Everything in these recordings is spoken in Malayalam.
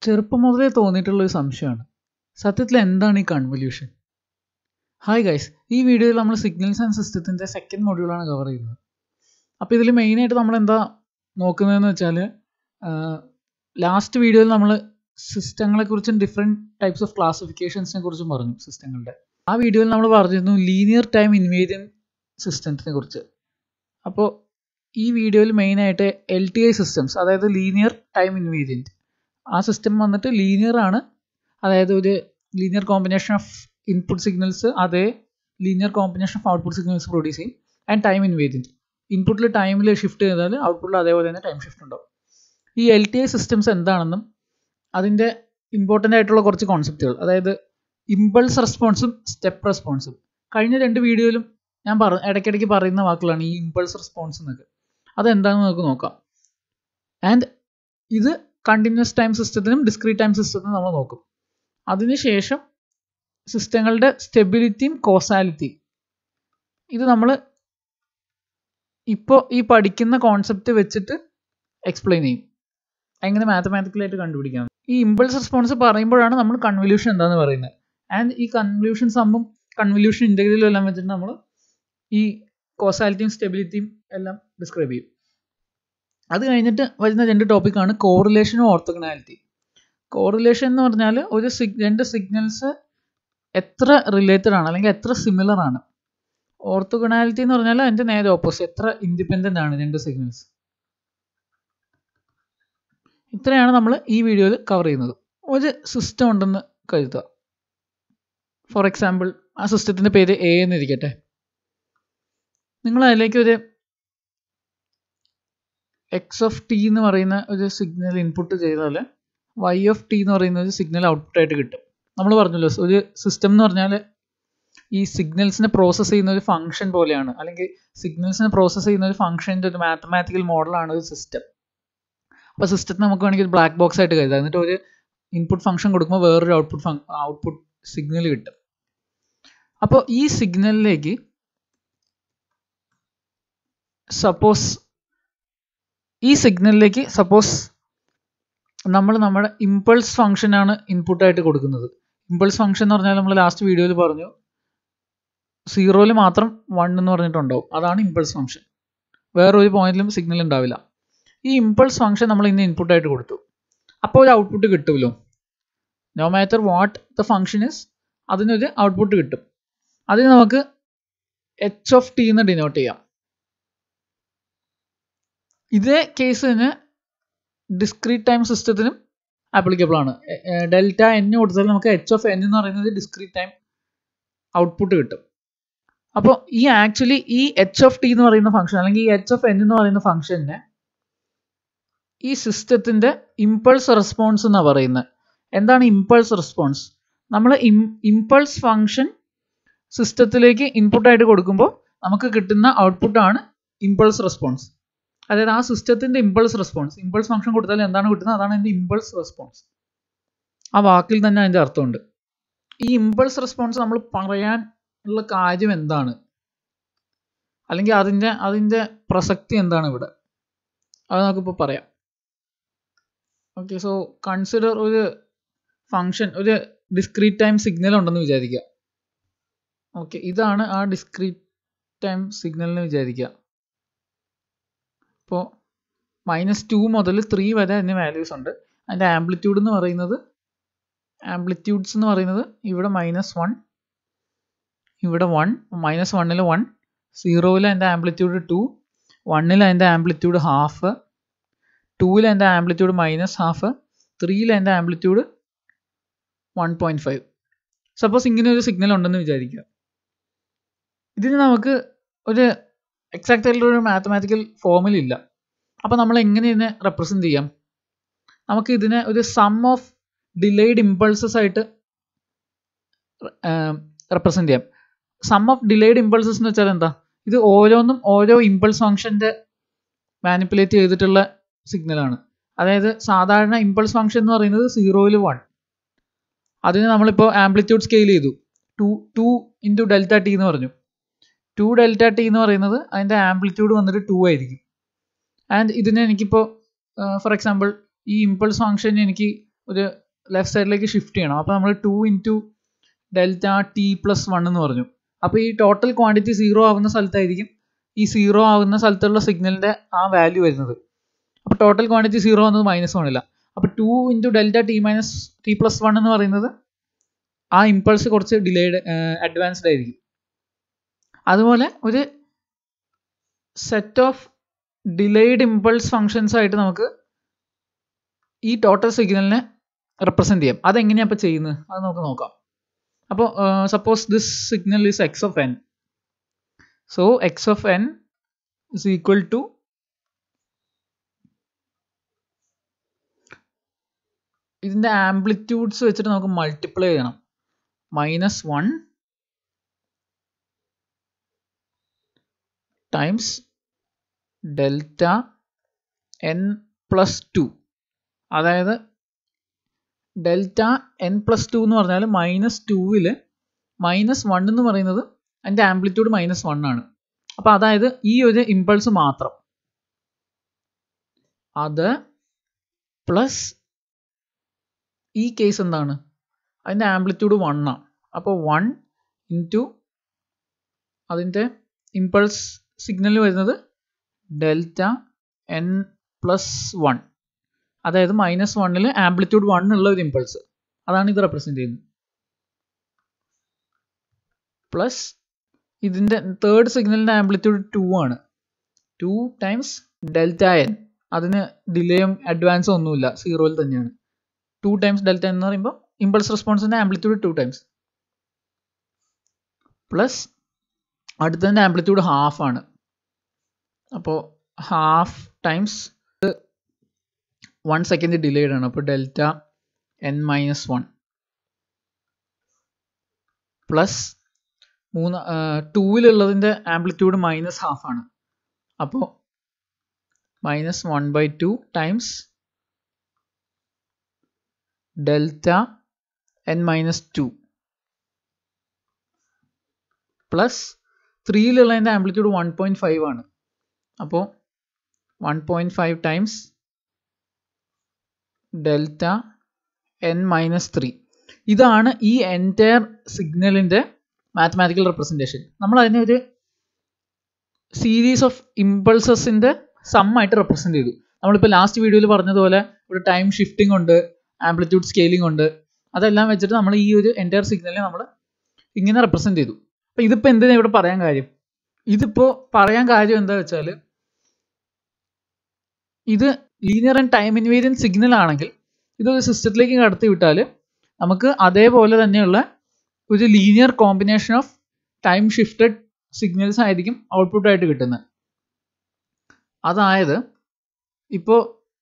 ചെറുപ്പം മുതലേ തോന്നിയിട്ടുള്ള ഒരു സംശയമാണ് സത്യത്തിൽ എന്താണ് ഈ കൺവല്യൂഷൻ ഹായ് ഗൈസ് ഈ വീഡിയോയിൽ നമ്മൾ സിഗ്നൽസ് ആൻഡ് സിസ്റ്റത്തിൻ്റെ സെക്കൻഡ് മൊഡ്യൂളാണ് കവർ ചെയ്യുന്നത് അപ്പോൾ ഇതിൽ മെയിനായിട്ട് നമ്മൾ എന്താ നോക്കുന്നതെന്ന് വെച്ചാൽ ലാസ്റ്റ് വീഡിയോയിൽ നമ്മൾ സിസ്റ്റങ്ങളെക്കുറിച്ചും ഡിഫറെൻറ്റ് ടൈപ്സ് ഓഫ് ക്ലാസിഫിക്കേഷൻസിനെ കുറിച്ചും പറഞ്ഞു സിസ്റ്റങ്ങളുടെ ആ വീഡിയോയിൽ നമ്മൾ പറഞ്ഞിരുന്നു ലീനിയർ ടൈം ഇൻവേരിയൻ സിസ്റ്റത്തിനെ കുറിച്ച് അപ്പോൾ ഈ വീഡിയോയിൽ മെയിനായിട്ട് എൽ ടി ഐ സിസ്റ്റംസ് അതായത് ലീനിയർ ടൈം ഇൻവേരിയൻറ്റ് ആ സിസ്റ്റം വന്നിട്ട് ലീനിയർ ആണ് അതായത് ഒരു linear combination of input signals അതേ linear combination of output signals produce ചെയ്യും ആൻഡ് ടൈം ഇൻവേരിയൻറ്റ് ഇൻപുട്ടിൽ ടൈമിൽ ഷിഫ്റ്റ് ചെയ്താൽ ഔട്ട്പുട്ടിൽ അതേപോലെ തന്നെ ടൈം ഷിഫ്റ്റ് ഉണ്ടാവും ഈ എൽ ടി ഐ സിസ്റ്റംസ് എന്താണെന്നും അതിൻ്റെ ഇമ്പോർട്ടൻ്റ് ആയിട്ടുള്ള കുറച്ച് കോൺസെപ്റ്റുകൾ അതായത് ഇമ്പൾസ് റെസ്പോൺസും സ്റ്റെപ്പ് റെസ്പോൺസും കഴിഞ്ഞ രണ്ട് വീഡിയോയിലും ഞാൻ പറ ഇടയ്ക്കിടയ്ക്ക് പറയുന്ന വാക്കുകളാണ് ഈ ഇമ്പൾസ് റെസ്പോൺസ് എന്നൊക്കെ അതെന്താണെന്ന് നമുക്ക് നോക്കാം ആൻഡ് ഇത് കണ്ടിന്യൂസ് ടൈം സിസ്റ്റത്തിനും ഡിസ്ക്രീറ്റ് ടൈം സിസ്റ്റത്തിനും നമ്മൾ നോക്കും അതിനുശേഷം സിസ്റ്റങ്ങളുടെ സ്റ്റെബിലിറ്റിയും കോസാലിറ്റിയും ഇത് നമ്മൾ ഇപ്പോൾ ഈ പഠിക്കുന്ന കോൺസെപ്റ്റ് വെച്ചിട്ട് എക്സ്പ്ലെയിൻ ചെയ്യും എങ്ങനെ മാത്തമാറ്റിക്കലായിട്ട് കണ്ടുപിടിക്കാം ഈ ഇമ്പൾസ് റെസ്പോൺസ് പറയുമ്പോഴാണ് നമ്മൾ കൺവല്യൂഷൻ എന്താണെന്ന് പറയുന്നത് ആൻഡ് ഈ കൺവല്യൂഷൻ സമ്മും കൺവല്യൂഷൻ ഇൻ്റഗ്രലും എല്ലാം വെച്ചിട്ട് നമ്മൾ ഈ കോസാലിറ്റിയും സ്റ്റെബിലിറ്റിയും എല്ലാം ഡിസ്ക്രൈബ് ചെയ്യും അത് കഴിഞ്ഞിട്ട് വരുന്ന രണ്ട് ടോപ്പിക്കാണ് കോറിലേഷനും ഓർത്തോഗണാലിറ്റി കോറിലേഷൻ എന്ന് പറഞ്ഞാൽ ഒരു സിഗ് രണ്ട് സിഗ്നൽസ് എത്ര റിലേറ്റഡ് ആണ് അല്ലെങ്കിൽ എത്ര സിമിലർ ആണ് ഓർത്തോഗണാലിറ്റി എന്ന് പറഞ്ഞാൽ അതിൻ്റെ നേരെ ഓപ്പോസിറ്റ് എത്ര ഇൻഡിപെൻഡൻ്റ് ആണ് രണ്ട് സിഗ്നൽസ് ഇത്രയാണ് നമ്മൾ ഈ വീഡിയോയിൽ കവർ ചെയ്യുന്നത് ഒരു സിസ്റ്റം ഉണ്ടെന്ന് കരുതുക ഫോർ എക്സാമ്പിൾ ആ സിസ്റ്റത്തിൻ്റെ പേര് എ എന്നിരിക്കട്ടെ നിങ്ങൾ അതിലേക്ക് ഒരു എക്സ് ഓഫ് ടി എന്ന് പറയുന്ന ഒരു സിഗ്നൽ ഇൻപുട്ട് ചെയ്താൽ വൈ ഓഫ് ടി എന്ന് പറയുന്ന ഒരു സിഗ്നൽ ഔട്ട്പുട്ടായിട്ട് കിട്ടും നമ്മൾ പറഞ്ഞല്ലോ ഒരു സിസ്റ്റം എന്ന് പറഞ്ഞാൽ ഈ സിഗ്നൽസിനെ പ്രോസസ്സ് ചെയ്യുന്ന ഒരു ഫംഗ്ഷൻ പോലെയാണ് അല്ലെങ്കിൽ സിഗ്നൽസിനെ പ്രോസസ്സ് ചെയ്യുന്ന ഒരു ഫംഗ്ഷൻ്റെ ഒരു മാത്തമാറ്റിക്കൽ മോഡലാണ് ഒരു സിസ്റ്റം അപ്പോൾ സിസ്റ്റത്തിന് നമുക്ക് വേണമെങ്കിൽ ബ്ലാക്ക് ബോക്സ് ആയിട്ട് കരുതാം എന്നിട്ട് ഒരു ഇൻപുട്ട് ഫംഗ്ഷൻ കൊടുക്കുമ്പോൾ വേറൊരു ഔട്ട്പുട്ട് ഫങ് ഔട്ട്പുട്ട് സിഗ്നൽ കിട്ടും അപ്പോൾ ഈ സിഗ്നലിലേക്ക് സപ്പോസ് ഈ സിഗ്നലിലേക്ക് സപ്പോസ് നമ്മൾ നമ്മുടെ ഇമ്പൾസ് ഫംഗ്ഷനാണ് ഇൻപുട്ടായിട്ട് കൊടുക്കുന്നത് ഇമ്പൾസ് ഫംഗ്ഷൻ എന്ന് പറഞ്ഞാൽ നമ്മൾ ലാസ്റ്റ് വീഡിയോയിൽ പറഞ്ഞു സീറോയിൽ മാത്രം വൺ എന്ന് പറഞ്ഞിട്ടുണ്ടാവും അതാണ് ഇമ്പൾസ് ഫംഗ്ഷൻ വേറെ ഒരു പോയിന്റിലും സിഗ്നൽ ഉണ്ടാവില്ല ഈ ഇമ്പൾസ് ഫംഗ്ഷൻ നമ്മൾ ഇന്ന് ഇൻപുട്ടായിട്ട് കൊടുത്തു അപ്പോൾ ഒരു ഔട്ട്പുട്ട് കിട്ടുമല്ലോ no matter what the function is അതിനൊരു ഔട്ട്പുട്ട് കിട്ടും അതിന് നമുക്ക് എച്ച് ഓഫ് ടി എന്ന് ഡിനോട്ട് ചെയ്യാം ഇതേ കേസ് തന്നെ ഡിസ്ക്രീറ്റ് ടൈം സിസ്റ്റത്തിനും ആപ്ലിക്കബിൾ ആണ് ഡെൽറ്റ എൻ കൊടുത്താൽ നമുക്ക് എച്ച് ഓഫ് എൻ എന്ന് പറയുന്നത് ഡിസ്ക്രീറ്റ് ടൈം ഔട്ട്പുട്ട് കിട്ടും അപ്പോൾ ഈ ആക്ച്വലി ഈ എച്ച് ഓഫ് ടി എന്ന് പറയുന്ന ഫംഗ്ഷൻ അല്ലെങ്കിൽ ഈ എച്ച് ഓഫ് എൻ എന്ന് പറയുന്ന ഫംഗ്ഷനെ ഈ സിസ്റ്റത്തിൻ്റെ ഇമ്പൾസ് റെസ്പോൺസ് എന്നാണ് പറയുന്നത് എന്താണ് ഇമ്പൾസ് റെസ്പോൺസ് നമ്മൾ ഇം ഇമ്പൾസ് ഫംഗ്ഷൻ സിസ്റ്റത്തിലേക്ക് ഇൻപുട്ടായിട്ട് കൊടുക്കുമ്പോൾ നമുക്ക് കിട്ടുന്ന ഔട്ട്പുട്ടാണ് ഇമ്പൾസ് റെസ്പോൺസ് അതായത് ആ സിസ്റ്റത്തിൻ്റെ ഇമ്പൾസ് റെസ്പോൺസ് ഇമ്പൾസ് ഫംഗ്ഷൻ കൊടുത്താൽ എന്താണ് കിട്ടുന്നത് അതാണ് എൻ്റെ ഇമ്പൾസ് റെസ്പോൺസ് ആ വാക്കിൽ തന്നെ അതിൻ്റെ അർത്ഥമുണ്ട് ഈ ഇമ്പൾസ് റെസ്പോൺസ് നമ്മൾ പറയാൻ ഉള്ള കാര്യം എന്താണ് അല്ലെങ്കിൽ അതിൻ്റെ അതിൻ്റെ പ്രസക്തി എന്താണ് ഇവിടെ അത് നമുക്കിപ്പോൾ പറയാം ഓക്കെ സോ കൺസിഡർ ഒരു ഫങ്ഷൻ ഒരു ഡിസ്ക്രീറ്റ് ടൈം സിഗ്നൽ ഉണ്ടെന്ന് വിചാരിക്കുക ഓക്കെ ഇതാണ് ആ ഡിസ്ക്രീറ്റ് ടൈം സിഗ്നലിന് വിചാരിക്കുക ഇപ്പോൾ മൈനസ് ടു മുതൽ ത്രീ വരെ അതിന് വാല്യൂസ് ഉണ്ട് അതിൻ്റെ ആംപ്ലിറ്റ്യൂഡ് എന്ന് പറയുന്നത് ആംപ്ലിറ്റ്യൂഡ്സ് എന്ന് പറയുന്നത് ഇവിടെ മൈനസ് വൺ ഇവിടെ വൺ മൈനസ് വണ്ണിൽ വൺ സീറോയിൽ അതിൻ്റെ ആംപ്ലിറ്റ്യൂഡ് ടു വണ്ണിൽ അതിൻ്റെ ആംപ്ലിറ്റ്യൂഡ് ഹാഫ് ടൂവിൽ അതിൻ്റെ ആംപ്ലിറ്റ്യൂഡ് മൈനസ് ഹാഫ് ത്രീയിൽ അതിൻ്റെ amplitude one point five suppose ഇങ്ങനെ ഒരു സിഗ്നൽ ഉണ്ടെന്ന് വിചാരിക്കുക ഇതിന് നമുക്ക് ഒരു എക്സാക്റ്റ് ആയിട്ടുള്ള ഒരു മാത്തമാറ്റിക്കൽ ഫോമിൽ ഇല്ല അപ്പോൾ നമ്മൾ എങ്ങനെ ഇതിനെ റെപ്രസെൻറ്റ് ചെയ്യാം നമുക്ക് ഇതിനെ ഒരു സം ഓഫ് ഡിലേഡ് ഇമ്പൾസസ് ആയിട്ട് റെപ്രസെൻറ്റ് ചെയ്യാം സം ഓഫ് ഡിലേഡ് ഇമ്പൾസസ് എന്ന് വെച്ചാൽ എന്താ ഇത് ഓരോന്നും ഓരോ ഇമ്പൾസ് ഫംഗ്ഷൻ്റെ മാനിപ്പുലേറ്റ് ചെയ്തിട്ടുള്ള സിഗ്നലാണ് അതായത് സാധാരണ ഇമ്പൾസ് ഫംഗ്ഷൻ എന്ന് പറയുന്നത് സീറോയിൽ വൺ അതിന് നമ്മളിപ്പോൾ ആംപ്ലിറ്റ്യൂഡ് സ്കെയിൽ ചെയ്തു two two into delta T എന്ന് പറഞ്ഞു ടു ഡെൽറ്റ ടി എന്ന് പറയുന്നത് അതിൻ്റെ ആംപ്ലിറ്റ്യൂഡ് വന്നിട്ട് ടു ആയിരിക്കും ആൻഡ് ഇതിനെ എനിക്കിപ്പോൾ ഫോർ എക്സാമ്പിൾ ഈ ഇമ്പൾസ് ഫംഗ്ഷൻ എനിക്ക് ഒരു ലെഫ്റ്റ് സൈഡിലേക്ക് ഷിഫ്റ്റ് ചെയ്യണം അപ്പോൾ നമ്മൾ two into delta T plus one എന്ന് പറഞ്ഞു അപ്പോൾ ഈ ടോട്ടൽ ക്വാണ്ടിറ്റി സീറോ ആവുന്ന സ്ഥലത്തായിരിക്കും ഈ സീറോ ആവുന്ന സ്ഥലത്തുള്ള സിഗ്നലിൻ്റെ ആ വാല്യൂ വരുന്നത് അപ്പോൾ ടോട്ടൽ ക്വാണ്ടിറ്റി സീറോ എന്നത് മൈനസ് വൺ ഇല്ല അപ്പോൾ two into delta T minus T plus one എന്ന് പറയുന്നത് ആ ഇമ്പൾസ് കുറച്ച് ഡിലേഡ് അഡ്വാൻസ്ഡ് ആയിരിക്കും അതുപോലെ ഒരു set of delayed impulse functions ആയിട്ട് നമുക്ക് ഈ ടോട്ടൽ സിഗ്നലിനെ റെപ്രസെൻറ്റ് ചെയ്യാം അതെങ്ങനെയാണ് അപ്പോൾ ചെയ്യുന്നത് അത് നമുക്ക് നോക്കാം അപ്പോൾ suppose this signal is X of N so X of N is equal to ഇതിൻ്റെ ആംപ്ലിറ്റ്യൂഡ്സ് വെച്ചിട്ട് നമുക്ക് മൾട്ടിപ്ലൈ ചെയ്യണം minus one times delta N plus two അതായത് ഡെൽറ്റ എൻ പ്ലസ് ടു എന്ന് പറഞ്ഞാൽ മൈനസ് ടൂവിൽ മൈനസ് വൺ എന്ന് പറയുന്നത് അതിൻ്റെ ആംപ്ലിറ്റ്യൂഡ് മൈനസ് വൺ ആണ് അപ്പോൾ അതായത് ഈ ഒരു ഇമ്പൾസ് മാത്രം അത് പ്ലസ് ഈ കേസ് എന്താണ് അതിൻ്റെ ആംപ്ലിറ്റ്യൂഡ് വൺ ആണ് അപ്പോൾ വൺ ഇൻറ്റു അതിൻ്റെ ഇമ്പൾസ് സിഗ്നൽ വരുന്നത് ഡെൽറ്റ എൻ പ്ലസ് വൺ അതായത് മൈനസ് വണ്ണിൽ ആംപ്ലിറ്റ്യൂഡ് വൺ ഉള്ള ഒരു ഇമ്പൾസ് അതാണ് ഇത് റെപ്രസെൻറ്റ് ചെയ്യുന്നത് പ്ലസ് ഇതിൻ്റെ തേർഡ് സിഗ്നലിൻ്റെ ആംപ്ലിറ്റ്യൂഡ് ടു ആണ് ടു ടൈംസ് ഡെൽറ്റ എൻ അതിന് ഡിലേയും അഡ്വാൻസും ഒന്നുമില്ല സീറോയിൽ തന്നെയാണ് ടു ടൈംസ് ഡെൽറ്റ എന്ന് പറയുമ്പോൾ ഇമ്പൾസ് റെസ്പോൺസിൻ്റെ ആംപ്ലിറ്റ്യൂഡ് ടു ടൈംസ് പ്ലസ് അടുത്തതിൻ്റെ ആംപ്ലിറ്റ്യൂഡ് ഹാഫ് ആണ് അപ്പോൾ half times one second delayed ആണ് അപ്പോൾ delta N minus one plus മൂന്ന് ടൂവിലുള്ളതിൻ്റെ ആംപ്ലിറ്റ്യൂഡ് മൈനസ് ഹാഫ് ആണ് അപ്പോൾ minus one by two times delta N minus two plus ത്രീയിലുള്ളതിൻ്റെ ആംപ്ലിറ്റ്യൂഡ് വൺ പോയിൻറ്റ് ഫൈവ് ആണ് അപ്പോൾ one point five times delta N minus three ഇതാണ് ഈ എൻറ്റയർ സിഗ്നലിൻ്റെ മാത്തമാറ്റിക്കൽ റെപ്രസെൻറ്റേഷൻ നമ്മൾ അതിനെ ഒരു സീരീസ് ഓഫ് ഇമ്പൾസസിൻ്റെ സമ്മായിട്ട് റെപ്രസെൻറ്റ് ചെയ്തു നമ്മളിപ്പോൾ ലാസ്റ്റ് വീഡിയോയിൽ പറഞ്ഞതുപോലെ ഒരു ടൈം ഷിഫ്റ്റിംഗ് ഉണ്ട് ആംപ്ലിറ്റ്യൂഡ് സ്കെയിലിംഗ് ഉണ്ട് അതെല്ലാം വെച്ചിട്ട് നമ്മൾ ഈ ഒരു എൻറ്റയർ സിഗ്നലിനെ നമ്മൾ ഇങ്ങനെ റെപ്രസെൻറ്റ് ചെയ്തു അപ്പോൾ ഇതിപ്പോൾ എന്തിനാണ് ഇവിടെ പറയാൻ കാര്യം ഇതിപ്പോൾ പറയാൻ കാര്യം എന്താ വെച്ചാൽ ഇത് linear and time invariant signal ആണെങ്കിൽ ഇതൊരു സിസ്റ്റത്തിലേക്ക് കടത്തി വിട്ടാൽ നമുക്ക് അതേപോലെ തന്നെയുള്ള ഒരു linear combination of time shifted signals ആയിരിക്കും ഔട്ട്പുട്ട് ആയിട്ട് കിട്ടുന്നത് അതായത് ഇപ്പോൾ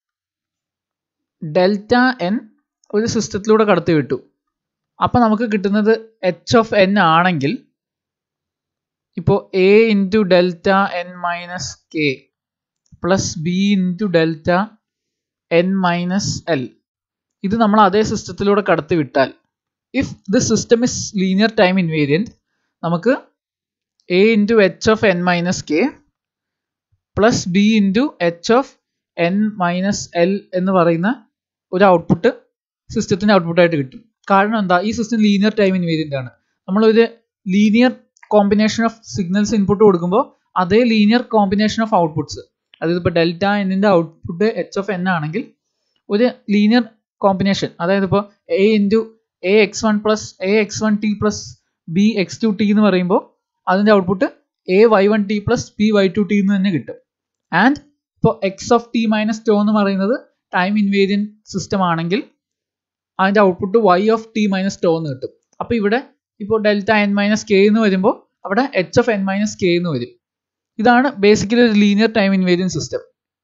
ഡെൽറ്റ എൻ ഒരു സിസ്റ്റത്തിലൂടെ കടത്തി വിട്ടു അപ്പോൾ നമുക്ക് കിട്ടുന്നത് എച്ച് ഓഫ് എൻ ആണെങ്കിൽ ഇപ്പോൾ A into delta N minus K plus B into delta N minus L ഇത് നമ്മൾ അതേ സിസ്റ്റത്തിലൂടെ കടത്തി വിട്ടാൽ if the system is linear time invariant നമുക്ക് A into H of N minus K plus B into H of N minus L എന്ന് പറയുന്ന ഒരു ഔട്ട്പുട്ട് സിസ്റ്റത്തിൻ്റെ ഔട്ട്പുട്ടായിട്ട് കിട്ടും കാരണം എന്താ ഈ സിസ്റ്റം ലീനിയർ ടൈം ഇൻവേരിയൻ്റ് ആണ് നമ്മളൊരു linear combination of signals input കൊടുക്കുമ്പോൾ അതേ ലീനിയർ കോമ്പിനേഷൻ ഓഫ് ഔട്ട്പുട്ട്സ് അതായത് ഇപ്പോൾ ഡെൽറ്റ എന്നിൻ്റെ ഔട്ട്പുട്ട് എച്ച് ഓഫ് എൻ ആണെങ്കിൽ ഒരു ലീനിയർ കോമ്പിനേഷൻ അതായത് ഇപ്പോൾ A into A X one plus A X one T plus B X two T എന്ന് പറയുമ്പോൾ അതിൻ്റെ output A Y one T plus B Y two T എന്ന് തന്നെ കിട്ടും ആൻഡ് ഇപ്പോൾ X of T minus tau എന്ന് പറയുന്നത് ടൈം ഇൻവേരിയൻ സിസ്റ്റം ആണെങ്കിൽ അതിൻ്റെ output Y of T minus tau എന്ന് കിട്ടും അപ്പോൾ ഇവിടെ ഇപ്പോൾ ഡെൽറ്റ എൻ മൈനസ് കെ എന്ന് വരുമ്പോൾ അവിടെ H of N minus K എന്ന് വരും ഇതാണ് ബേസിക്കലി ഒരു ലീനിയർ ടൈം ഇൻവേരിയൻ സിസ്റ്റം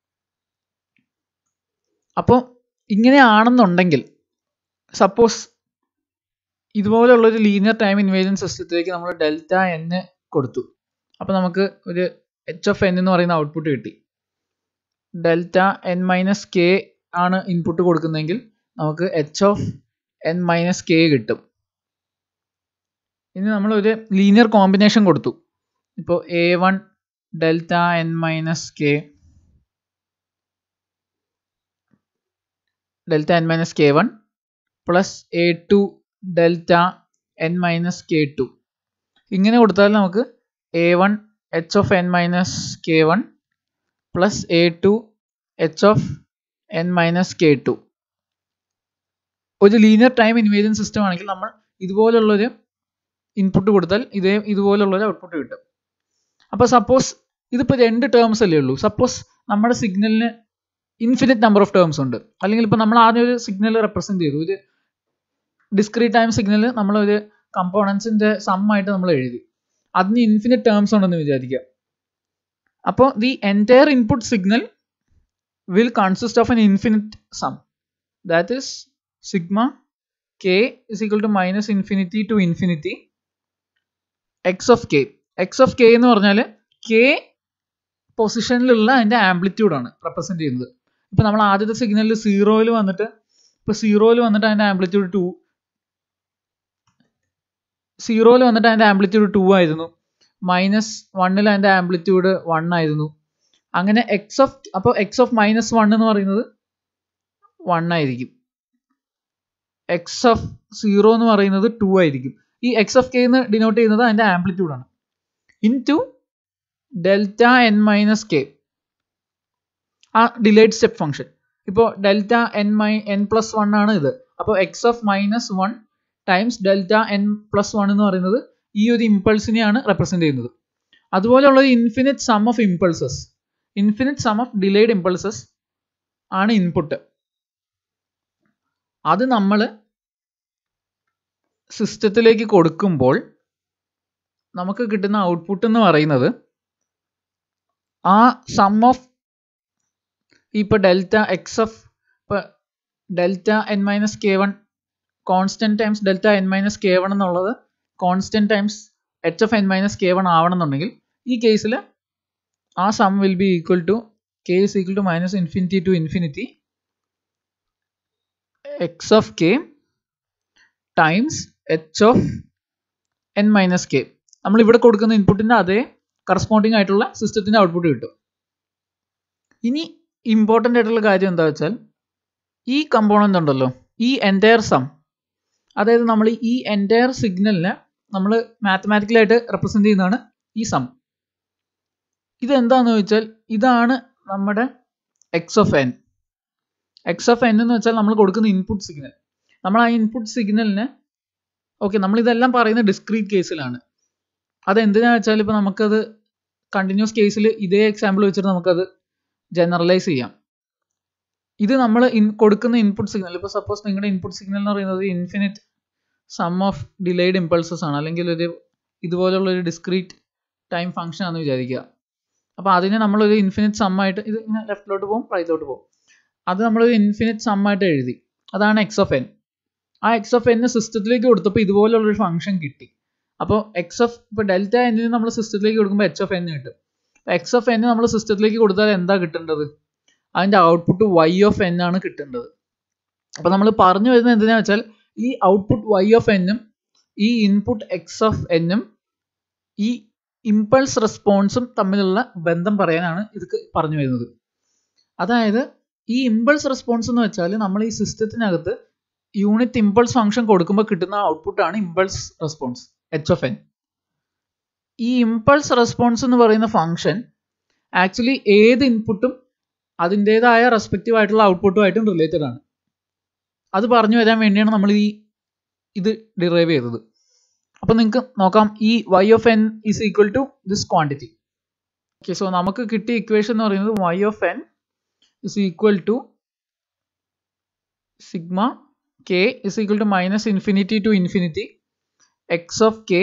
അപ്പോൾ ഇങ്ങനെയാണെന്നുണ്ടെങ്കിൽ സപ്പോസ് ഇതുപോലുള്ളൊരു ലീനിയർ ടൈം ഇൻവേരിയൻ സിസ്റ്റത്തിലേക്ക് നമ്മൾ ഡെൽറ്റ എൻ കൊടുത്തു അപ്പോൾ നമുക്ക് ഒരു എച്ച് ഓഫ് എൻ എന്ന് പറയുന്ന ഔട്ട്പുട്ട് കിട്ടി ഡെൽറ്റ എൻ മൈനസ് കെ ആണ് ഇൻപുട്ട് കൊടുക്കുന്നതെങ്കിൽ നമുക്ക് H of N minus K കിട്ടും ഇനി നമ്മൾ ഒരു ലീനിയർ കോമ്പിനേഷൻ കൊടുത്തു ഇപ്പോൾ A one delta N minus K delta N minus K one plus A two delta N minus K two ഇങ്ങനെ കൊടുത്താൽ നമുക്ക് A one H of N minus K one plus A two H of N minus K two ഒരു ലീനിയർ ടൈം ഇൻവേരിയൻ സിസ്റ്റം ആണെങ്കിൽ നമ്മൾ ഇതുപോലുള്ളൊരു ഇൻപുട്ട് കൊടുത്താൽ ഇതേ ഇതുപോലുള്ളൊരു ഔട്ട്പുട്ട് കിട്ടും അപ്പോൾ സപ്പോസ് ഇതിപ്പോൾ രണ്ട് ടേംസ് അല്ലേ ഉള്ളൂ സപ്പോസ് നമ്മുടെ സിഗ്നലിന് ഇൻഫിനിറ്റ് നമ്പർ ഓഫ് ടേംസ് ഉണ്ട് അല്ലെങ്കിൽ ഇപ്പോൾ നമ്മൾ ആദ്യം ഒരു സിഗ്നൽ റെപ്രസെൻറ്റ് ചെയ്തു ഒരു ഡിസ്ക്രീറ്റ് ടൈം സിഗ്നൽ നമ്മൾ ഒരു കമ്പോണൻസിൻ്റെ ആയിട്ട് നമ്മൾ എഴുതി അതിന് ഇൻഫിനിറ്റ് ടേംസ് ഉണ്ടെന്ന് വിചാരിക്കുക അപ്പോൾ the entire input signal will consist of N infinite sum that is sigma K is equal to minus infinity to infinity X of K X of K എന്ന് പറഞ്ഞാൽ കെ പൊസിഷനിലുള്ള അതിൻ്റെ ആംപ്ലിറ്റ്യൂഡാണ് റെപ്രസെൻറ്റ് ചെയ്യുന്നത് ഇപ്പോൾ നമ്മൾ ആദ്യത്തെ സിഗ്നലിൽ സീറോയിൽ വന്നിട്ട് ഇപ്പോൾ സീറോയിൽ വന്നിട്ട് അതിൻ്റെ ആംപ്ലിറ്റ്യൂഡ് ടു സീറോയിൽ വന്നിട്ട് അതിൻ്റെ ആംപ്ലിറ്റ്യൂഡ് ടു ആയിരുന്നു മൈനസ് വണ്ണിൽ അതിൻ്റെ ആംപ്ലിറ്റ്യൂഡ് വൺ ആയിരുന്നു അങ്ങനെ എക്സ് ഓഫ് അപ്പോൾ എക്സ് ഓഫ് മൈനസ് വൺ എന്ന് പറയുന്നത് വൺ ആയിരിക്കും എക്സ് ഓഫ് സീറോ എന്ന് പറയുന്നത് ടു ആയിരിക്കും ഈ എക്സ് ഓഫ് കെ എന്ന് ഡിനോട്ട് ചെയ്യുന്നത് അതിൻ്റെ ആംപ്ലിറ്റ്യൂഡ് ആണ് into delta N minus K ആ ഡിലേഡ് സ്റ്റെപ്പ് ഫംഗ്ഷൻ ഇപ്പോൾ delta N my N plus one ആണ് ഇത് അപ്പോൾ X of minus one times delta N plus one എന്ന് പറയുന്നത് ഈ ഒരു ഇമ്പൾസിനെയാണ് റെപ്രസെൻ്റ് ചെയ്യുന്നത് അതുപോലെയുള്ള infinite sum of impulses infinite sum of delayed impulses ആണ് ഇൻപുട്ട് അത് നമ്മൾ സിസ്റ്റത്തിലേക്ക് കൊടുക്കുമ്പോൾ നമുക്ക് കിട്ടുന്ന ഔട്ട്പുട്ട് എന്ന് പറയുന്നത് ആ സം ഓഫ് ഇപ്പോൾ ഡെൽറ്റ എക്സ് ഓഫ് ഇപ്പോൾ delta N minus K one constant times delta N minus K one എന്നുള്ളത് constant times H of N minus K one ആവണമെന്നുണ്ടെങ്കിൽ ഈ കേസിൽ ആ sum will be equal to K is equal to minus infinity to infinity X of K times H of N minus K നമ്മൾ ഇവിടെ കൊടുക്കുന്ന ഇൻപുട്ടിൻ്റെ അതേ കറസ്പോണ്ടിങ് ആയിട്ടുള്ള സിസ്റ്റത്തിൻ്റെ ഔട്ട്പുട്ട് കിട്ടും ഇനി ഇമ്പോർട്ടൻ്റ് ആയിട്ടുള്ള കാര്യം എന്താ വെച്ചാൽ ഈ കമ്പോണൻ്റ് ഉണ്ടല്ലോ ഈ എൻറ്റയർ സം അതായത് നമ്മൾ ഈ എൻറ്റയർ സിഗ്നലിനെ നമ്മൾ മാത്തമാറ്റിക്കലായിട്ട് റെപ്രസെൻ്റ് ചെയ്യുന്നതാണ് ഈ സം ഇതെന്താണെന്ന് ചോദിച്ചാൽ ഇതാണ് നമ്മുടെ X of N X of N എന്ന് വെച്ചാൽ നമ്മൾ കൊടുക്കുന്ന ഇൻപുട്ട് സിഗ്നൽ നമ്മൾ ആ ഇൻപുട്ട് സിഗ്നലിന് ഓക്കെ നമ്മൾ ഇതെല്ലാം പറയുന്ന ഡിസ്ക്രീറ്റ് കേസിലാണ് അതെന്തിനാ വെച്ചാൽ ഇപ്പോൾ നമുക്കത് കണ്ടിന്യൂസ് കേസിൽ ഇതേ എക്സാമ്പിൾ വെച്ചിട്ട് നമുക്കത് ജനറലൈസ് ചെയ്യാം ഇത് നമ്മൾ ഇൻ കൊടുക്കുന്ന ഇൻപുട്ട് സിഗ്നൽ ഇപ്പോൾ സപ്പോസ് നിങ്ങളുടെ ഇൻപുട്ട് സിഗ്നൽ എന്ന് പറയുന്നത് infinite sum of delayed impulses ആണ് അല്ലെങ്കിൽ ഒരു ഇതുപോലുള്ള ഒരു ഡിസ്ക്രീറ്റ് ടൈം ഫംഗ്ഷൻ ആണെന്ന് വിചാരിക്കുക അപ്പോൾ അതിനെ നമ്മളൊരു ഇൻഫിനിറ്റ് സം ആയിട്ട് ഇത് ഇങ്ങനെ ലെഫ്റ്റിലോട്ട് പോകും റൈറ്റിലോട്ട് പോകും അത് നമ്മളൊരു ഇൻഫിനിറ്റ് സം ആയിട്ട് എഴുതി അതാണ് എക്സ് ഓഫ് എൻ ആ എക്സ് ഓഫ് എൻ സിസ്റ്റത്തിലേക്ക് കൊടുത്തപ്പോൾ ഇതുപോലുള്ളൊരു ഫംഗ്ഷൻ കിട്ടി അപ്പോൾ എക്സ് ഓഫ് ഇപ്പോൾ ഡെൽറ്റ എന്നിന് നമ്മൾ സിസ്റ്റത്തിലേക്ക് കൊടുക്കുമ്പോൾ എച്ച് ഓഫ് എൻ കിട്ടും എക്സ് ഓഫ് എൻ നമ്മൾ സിസ്റ്റത്തിലേക്ക് കൊടുത്താൽ എന്താ കിട്ടേണ്ടത് അതിൻ്റെ ഔട്ട്പുട്ട് വൈ ഓഫ് എൻ ആണ് കിട്ടേണ്ടത് അപ്പോൾ നമ്മൾ പറഞ്ഞു വരുന്നത് എന്തിനാ വെച്ചാൽ ഈ ഔട്ട്പുട്ട് വൈ ഓഫ് എന്നും ഈ ഇൻപുട്ട് എക്സ് ഓഫ് എന്നും ഈ ഇമ്പൾസ് റെസ്പോൺസും തമ്മിലുള്ള ബന്ധം പറയാനാണ് ഇത് പറഞ്ഞു വരുന്നത് അതായത് ഈ ഇമ്പൾസ് റെസ്പോൺസ് എന്ന് വെച്ചാൽ നമ്മൾ ഈ സിസ്റ്റത്തിനകത്ത് യൂണിറ്റ് ഇമ്പൾസ് ഫംഗ്ഷൻ കൊടുക്കുമ്പോൾ കിട്ടുന്ന ഔട്ട്പുട്ടാണ് impulse response h of n ഈ ഇമ്പൾസ് റെസ്പോൺസ് എന്ന് പറയുന്ന ഫംഗ്ഷൻ ആക്ച്വലി ഏത് ഇൻപുട്ടും അതിൻ്റേതായ റെസ്പെക്റ്റീവ് ആയിട്ടുള്ള ഔട്ട്പുട്ടുമായിട്ടും റിലേറ്റഡ് ആണ് അത് പറഞ്ഞു വരാൻ വേണ്ടിയാണ് നമ്മൾ ഈ ഇത് ഡിറൈവ് ചെയ്തത് അപ്പോൾ നിങ്ങൾക്ക് നോക്കാം ഈ Y of n is equal to this quantity okay so നമുക്ക് കിട്ടിയ ഇക്വേഷൻ എന്ന് പറയുന്നത് y of N is equal to sigma K is equal to minus infinity to infinity X of K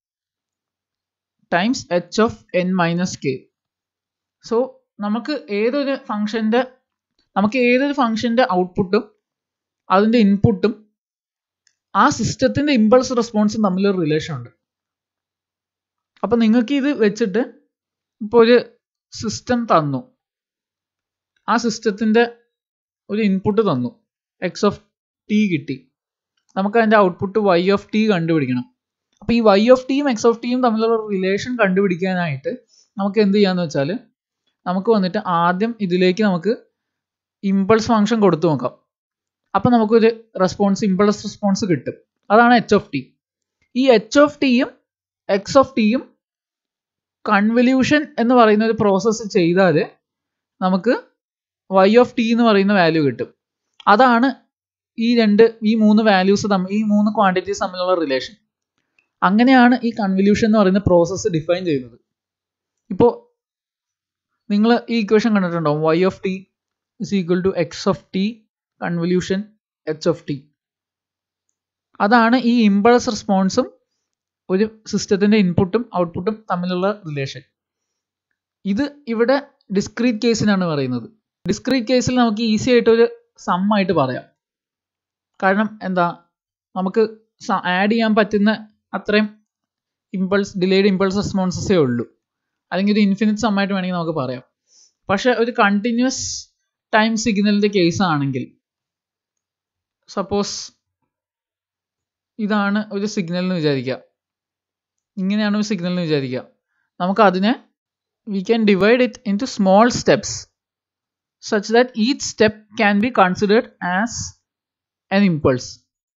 times H of N minus k so നമുക്ക് ഏതൊരു ഫംഗ്ഷൻ്റെ നമുക്ക് ഏതൊരു ഫംഗ്ഷൻ്റെ ഔട്ട്പുട്ടും അതിൻ്റെ ഇൻപുട്ടും ആ സിസ്റ്റത്തിൻ്റെ ഇമ്പൾസ് റെസ്പോൺസും തമ്മിലൊരു റിലേഷൻ ഉണ്ട് അപ്പം നിങ്ങൾക്ക് ഇത് വെച്ചിട്ട് ഇപ്പോൾ ഒരു സിസ്റ്റം തന്നു ആ സിസ്റ്റത്തിൻ്റെ ഒരു ഇൻപുട്ട് തന്നു എക്സ് ഓഫ് ടി കിട്ടി നമുക്ക് അതിൻ്റെ ഔട്ട്പുട്ട് വൈ ഓഫ് ടി കണ്ടുപിടിക്കണം അപ്പോൾ ഈ വൈ ഓഫ് ടിയും എക്സ് ഓഫ് ടിയും തമ്മിലുള്ള റിലേഷൻ കണ്ടുപിടിക്കാനായിട്ട് നമുക്ക് എന്ത് ചെയ്യാന്ന് വെച്ചാൽ നമുക്ക് വന്നിട്ട് ആദ്യം ഇതിലേക്ക് നമുക്ക് ഇമ്പൾസ് ഫംഗ്ഷൻ കൊടുത്തു നോക്കാം അപ്പം നമുക്കൊരു റെസ്പോൺസ് ഇമ്പൾസ് റെസ്പോൺസ് കിട്ടും അതാണ് എച്ച് ഓഫ് ടി ഈ എച്ച് ഓഫ് ടിയും എക്സ് ഓഫ് ടിയും കൺവല്യൂഷൻ എന്ന് പറയുന്ന ഒരു പ്രോസസ്സ് ചെയ്താൽ നമുക്ക് വൈ ഓഫ് ടി എന്ന് പറയുന്ന വാല്യൂ കിട്ടും അതാണ് ഈ രണ്ട് ഈ മൂന്ന് വാല്യൂസ് തമ്മിൽ ഈ മൂന്ന് ക്വാണ്ടിറ്റീസ് തമ്മിലുള്ള റിലേഷൻ അങ്ങനെയാണ് ഈ കൺവല്യൂഷൻ എന്ന് പറയുന്ന പ്രോസസ്സ് ഡിഫൈൻ ചെയ്യുന്നത് ഇപ്പോൾ നിങ്ങൾ ഈ ഇക്വേഷൻ കണ്ടിട്ടുണ്ടാവും y of T is equal to X of T convolution H of t അതാണ് ഈ ഇമ്പൾസ് റെസ്പോൺസും ഒരു സിസ്റ്റത്തിൻ്റെ ഇൻപുട്ടും ഔട്ട്പുട്ടും തമ്മിലുള്ള റിലേഷൻ ഇത് ഇവിടെ ഡിസ്ക്രീറ്റ് കേസിനാണ് പറയുന്നത് ഡിസ്ക്രീറ്റ് കേസിൽ നമുക്ക് ഈസി ആയിട്ട് ഒരു സം ആയിട്ട് പറയാം കാരണം എന്താ നമുക്ക് ആഡ് ചെയ്യാൻ പറ്റുന്ന അത്രയും ഇമ്പൾസ് ഡിലേഡ് ഇമ്പൾസ് റെസ്പോൺസസേ ഉള്ളൂ അല്ലെങ്കിൽ ഒരു ഇൻഫിനിറ്റ് സം ആയിട്ട് വേണമെങ്കിൽ നമുക്ക് പറയാം പക്ഷെ ഒരു കണ്ടിന്യൂസ് ടൈം സിഗ്നലിൻ്റെ കേസ് ആണെങ്കിൽ സപ്പോസ് ഇതാണ് ഒരു സിഗ്നൽ എന്ന് വിചാരിക്കുക ഇങ്ങനെയാണ് ഒരു സിഗ്നൽ എന്ന് വിചാരിക്കുക നമുക്ക് അതിനെ we can divide it into small steps such that each step can be considered as an impulse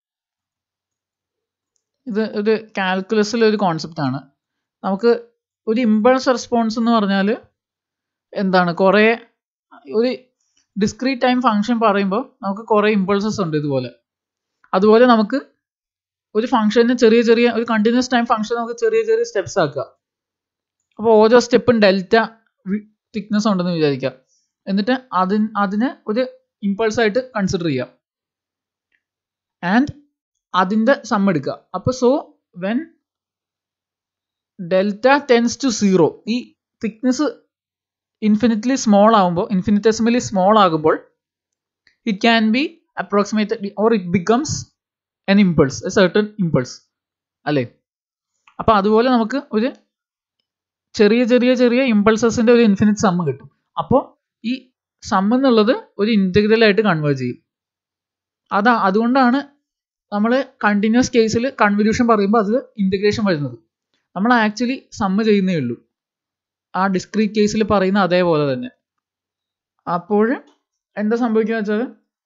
ഇത് ഒരു കാൽക്കുലസിലെ ഒരു കോൺസെപ്റ്റ് ആണ് നമുക്ക് ഒരു ഇമ്പൾസ് റെസ്പോൺസ് എന്ന് പറഞ്ഞാൽ എന്താണ് കുറേ ഒരു ഡിസ്ക്രീറ്റ് ടൈം ഫംഗ്ഷൻ പറയുമ്പോൾ നമുക്ക് കുറേ ഇമ്പൾസസ് ഉണ്ട് ഇതുപോലെ അതുപോലെ നമുക്ക് ഒരു ഫംഗ്ഷന് ചെറിയ ചെറിയ ഒരു കണ്ടിന്യൂസ് ടൈം ഫംഗ്ഷൻ നമുക്ക് ചെറിയ ചെറിയ സ്റ്റെപ്സ് ആക്കുക അപ്പോൾ ഓരോ സ്റ്റെപ്പും ഡെൽറ്റ തിക്നെസ് ഉണ്ടെന്ന് വിചാരിക്കുക എന്നിട്ട് അതിന് അതിനെ ഒരു ഇമ്പൾസ് ആയിട്ട് കൺസിഡർ ചെയ്യാം ആൻഡ് അതിൻ്റെ സം എടുക്കുക അപ്പോൾ so when delta tends to zero ഈ തിക്നെസ് ഇൻഫിനിറ്റ്ലി സ്മോൾ ആകുമ്പോൾ ഇൻഫിനിറ്റെസിമലി സ്മോൾ ആകുമ്പോൾ it can be approximate or it becomes an impulse a certain impulse അല്ലേ അപ്പോൾ അതുപോലെ നമുക്ക് ഒരു ചെറിയ ചെറിയ ചെറിയ ഇമ്പൾസസിൻ്റെ ഒരു ഇൻഫിനിറ്റ് സമ്മ് കിട്ടും അപ്പോൾ ഈ സം എന്നുള്ളത് ഒരു ഇൻറ്റഗ്രൽ ആയിട്ട് കൺവേർട്ട് ചെയ്യും അതാ അതുകൊണ്ടാണ് നമ്മൾ കണ്ടിന്യൂസ് കേസിൽ കൺവല്യൂഷൻ പറയുമ്പോൾ അത് ഇൻറ്റഗ്രേഷൻ വരുന്നത് നമ്മൾ ആക്ച്വലി സമ്മ് ചെയ്യുന്നേ ഉള്ളൂ ആ ഡിസ്ക്രീറ്റ് കേസിൽ പറയുന്ന അതേപോലെ തന്നെ അപ്പോൾ എന്താ സംഭവിക്കുക വെച്ചാൽ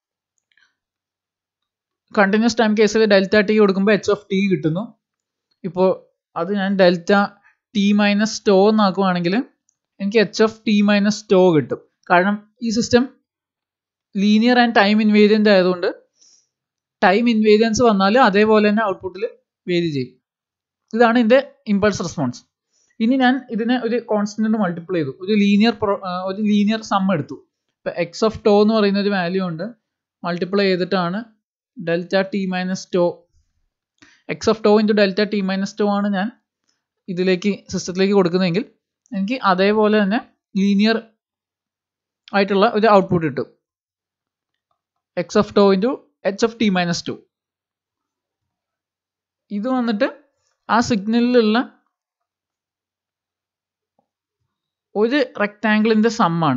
കണ്ടിന്യൂസ് ടൈം കേസിൽ ഡെൽറ്റ ടി കൊടുക്കുമ്പോൾ എച്ച് ഓഫ് ടി കിട്ടുന്നു ഇപ്പോൾ അത് ഞാൻ ഡെൽറ്റ ടി മൈനസ് ടോ എന്നാക്കുവാണെങ്കിൽ എനിക്ക് h of T minus tau കിട്ടും കാരണം ഈ system linear and time invariant ആയതുകൊണ്ട് ടൈം ഇൻവേരിയൻസ് വന്നാൽ അതേപോലെ തന്നെ ഔട്ട്പുട്ടിൽ വേരി ചെയ്യും ഇതാണ് ഇതിൻ്റെ ഇമ്പൾസ് റെസ്പോൺസ് ഇനി ഞാൻ ഇതിനെ ഒരു കോൺസ്റ്റന്റ് മൾട്ടിപ്ലൈ ചെയ്തു ഒരു ലീനിയർ ഒരു ലീനിയർ സം എടുത്തു ഇപ്പം എക്സ് ഓഫ് ടോ എന്ന് പറയുന്ന ഒരു വാല്യൂ ഉണ്ട് മൾട്ടിപ്ലൈ ചെയ്തിട്ടാണ് delta T minus tau x of tau into delta T minus tau ആണ് ഞാൻ ഇതിലേക്ക് സിസ്റ്റത്തിലേക്ക് കൊടുക്കുന്നതെങ്കിൽ എനിക്ക് അതേപോലെ തന്നെ ലീനിയർ ആയിട്ടുള്ള ഒരു ഔട്ട്പുട്ട് കിട്ടും x of tau into H of T minus tau ഇത് വന്നിട്ട് ആ സിഗ്നലിലുള്ള ഒരു റെക്റ്റാങ്കിളിൻ്റെ സമ്മാണ്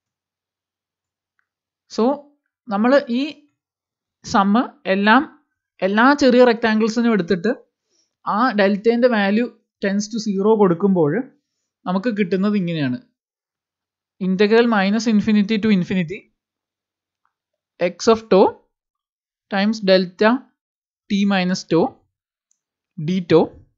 സോ നമ്മൾ ഈ സമ്മ് എല്ലാം എല്ലാ ചെറിയ റെക്റ്റാങ്കിൾസിനും എടുത്തിട്ട് ആ ഡെൽറ്റേൻ്റെ വാല്യൂ ടെൻസ് ടു സീറോ കൊടുക്കുമ്പോൾ നമുക്ക് കിട്ടുന്നത് ഇങ്ങനെയാണ് integral minus infinity to infinity X of tau times delta T minus tau d tau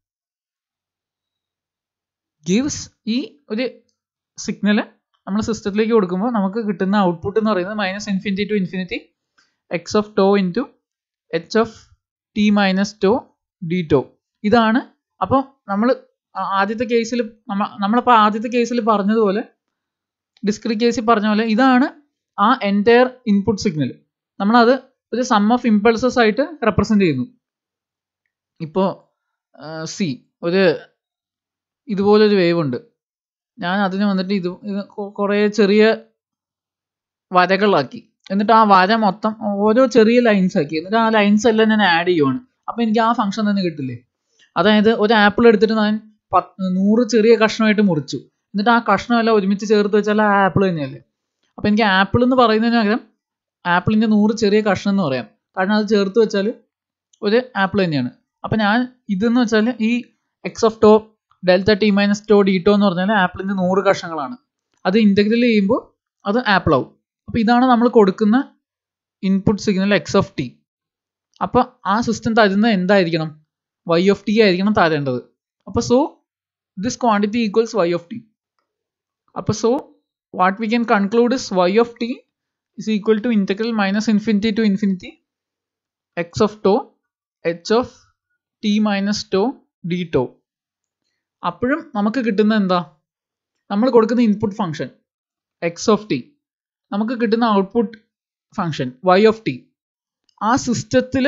gives ഈ ഒരു സിഗ്നൽ നമ്മൾ സിസ്റ്റത്തിലേക്ക് കൊടുക്കുമ്പോൾ നമുക്ക് കിട്ടുന്ന ഔട്ട്പുട്ട് എന്ന് പറയുന്നത് minus infinity to infinity X of tau into H of T minus tau d tau ഇതാണ് അപ്പോൾ നമ്മൾ ആദ്യത്തെ കേസിൽ നമ്മ നമ്മളിപ്പോൾ ആദ്യത്തെ കേസിൽ പറഞ്ഞതുപോലെ ഡിസ്ക്രീറ്റ് കേസിൽ പറഞ്ഞ പോലെ ഇതാണ് ആ എൻറ്റയർ ഇൻപുട്ട് സിഗ്നൽ നമ്മളത് ഒരു സം ഓഫ് ഇമ്പൾസസ് ആയിട്ട് റെപ്രസെൻ്റ് ചെയ്യുന്നു ഇപ്പോൾ സി ഒരു ഇതുപോലൊരു വേവ് ഉണ്ട് ഞാൻ അതിന് വന്നിട്ട് ഇത് ഇത് കുറേ ചെറിയ വരകളാക്കി എന്നിട്ട് ആ വര മൊത്തം ഓരോ ചെറിയ ലൈൻസ് ആക്കി എന്നിട്ട് ആ ലൈൻസ് എല്ലാം ഞാൻ ആഡ് ചെയ്യുവാണ് അപ്പോൾ എനിക്ക് ആ ഫംഗ്ഷൻ തന്നെ കിട്ടില്ലേ അതായത് ഒരു ആപ്പിൾ എടുത്തിട്ട് ഞാൻ പത്ത് നൂറ് ചെറിയ കഷ്ണമായിട്ട് മുറിച്ചു എന്നിട്ട് ആ കഷ്ണമെല്ലാം ഒരുമിച്ച് ചേർത്ത് വെച്ചാൽ ആ ആപ്പിൾ തന്നെയല്ലേ അപ്പോൾ എനിക്ക് ആപ്പിൾ എന്ന് പറയുന്നതിന് പകരം ആപ്പിളിൻ്റെ നൂറ് ചെറിയ കഷ്ണം എന്ന് പറയാം കാരണം അത് ചേർത്ത് വെച്ചാൽ ഒരു ആപ്പിൾ തന്നെയാണ് അപ്പോൾ ഞാൻ ഇതെന്ന് വെച്ചാൽ ഈ X of tau delta T minus tau d tau എന്ന് പറഞ്ഞാൽ ആപ്പിളിൻ്റെ നൂറ് കഷ്ണങ്ങളാണ് അത് ഇൻ്റഗ്രൽ ചെയ്യുമ്പോൾ അത് ആപ്പിൾ ആവും അപ്പോൾ ഇതാണ് നമ്മൾ കൊടുക്കുന്ന input signal x of t അപ്പോൾ ആ സിസ്റ്റം തരുന്നത് എന്തായിരിക്കണം വൈ ഓഫ് ടി ആയിരിക്കണം തരേണ്ടത് അപ്പോൾ so this quantity equals y of t അപ്പോൾ so what we can conclude is y of T is equal to integral minus infinity to infinity X of tau h of T minus tau d tau അപ്പോഴും നമുക്ക് കിട്ടുന്ന എന്താ നമ്മൾ കൊടുക്കുന്ന input function x of t നമുക്ക് കിട്ടുന്ന output function y of t ആ സിസ്റ്റത്തിൽ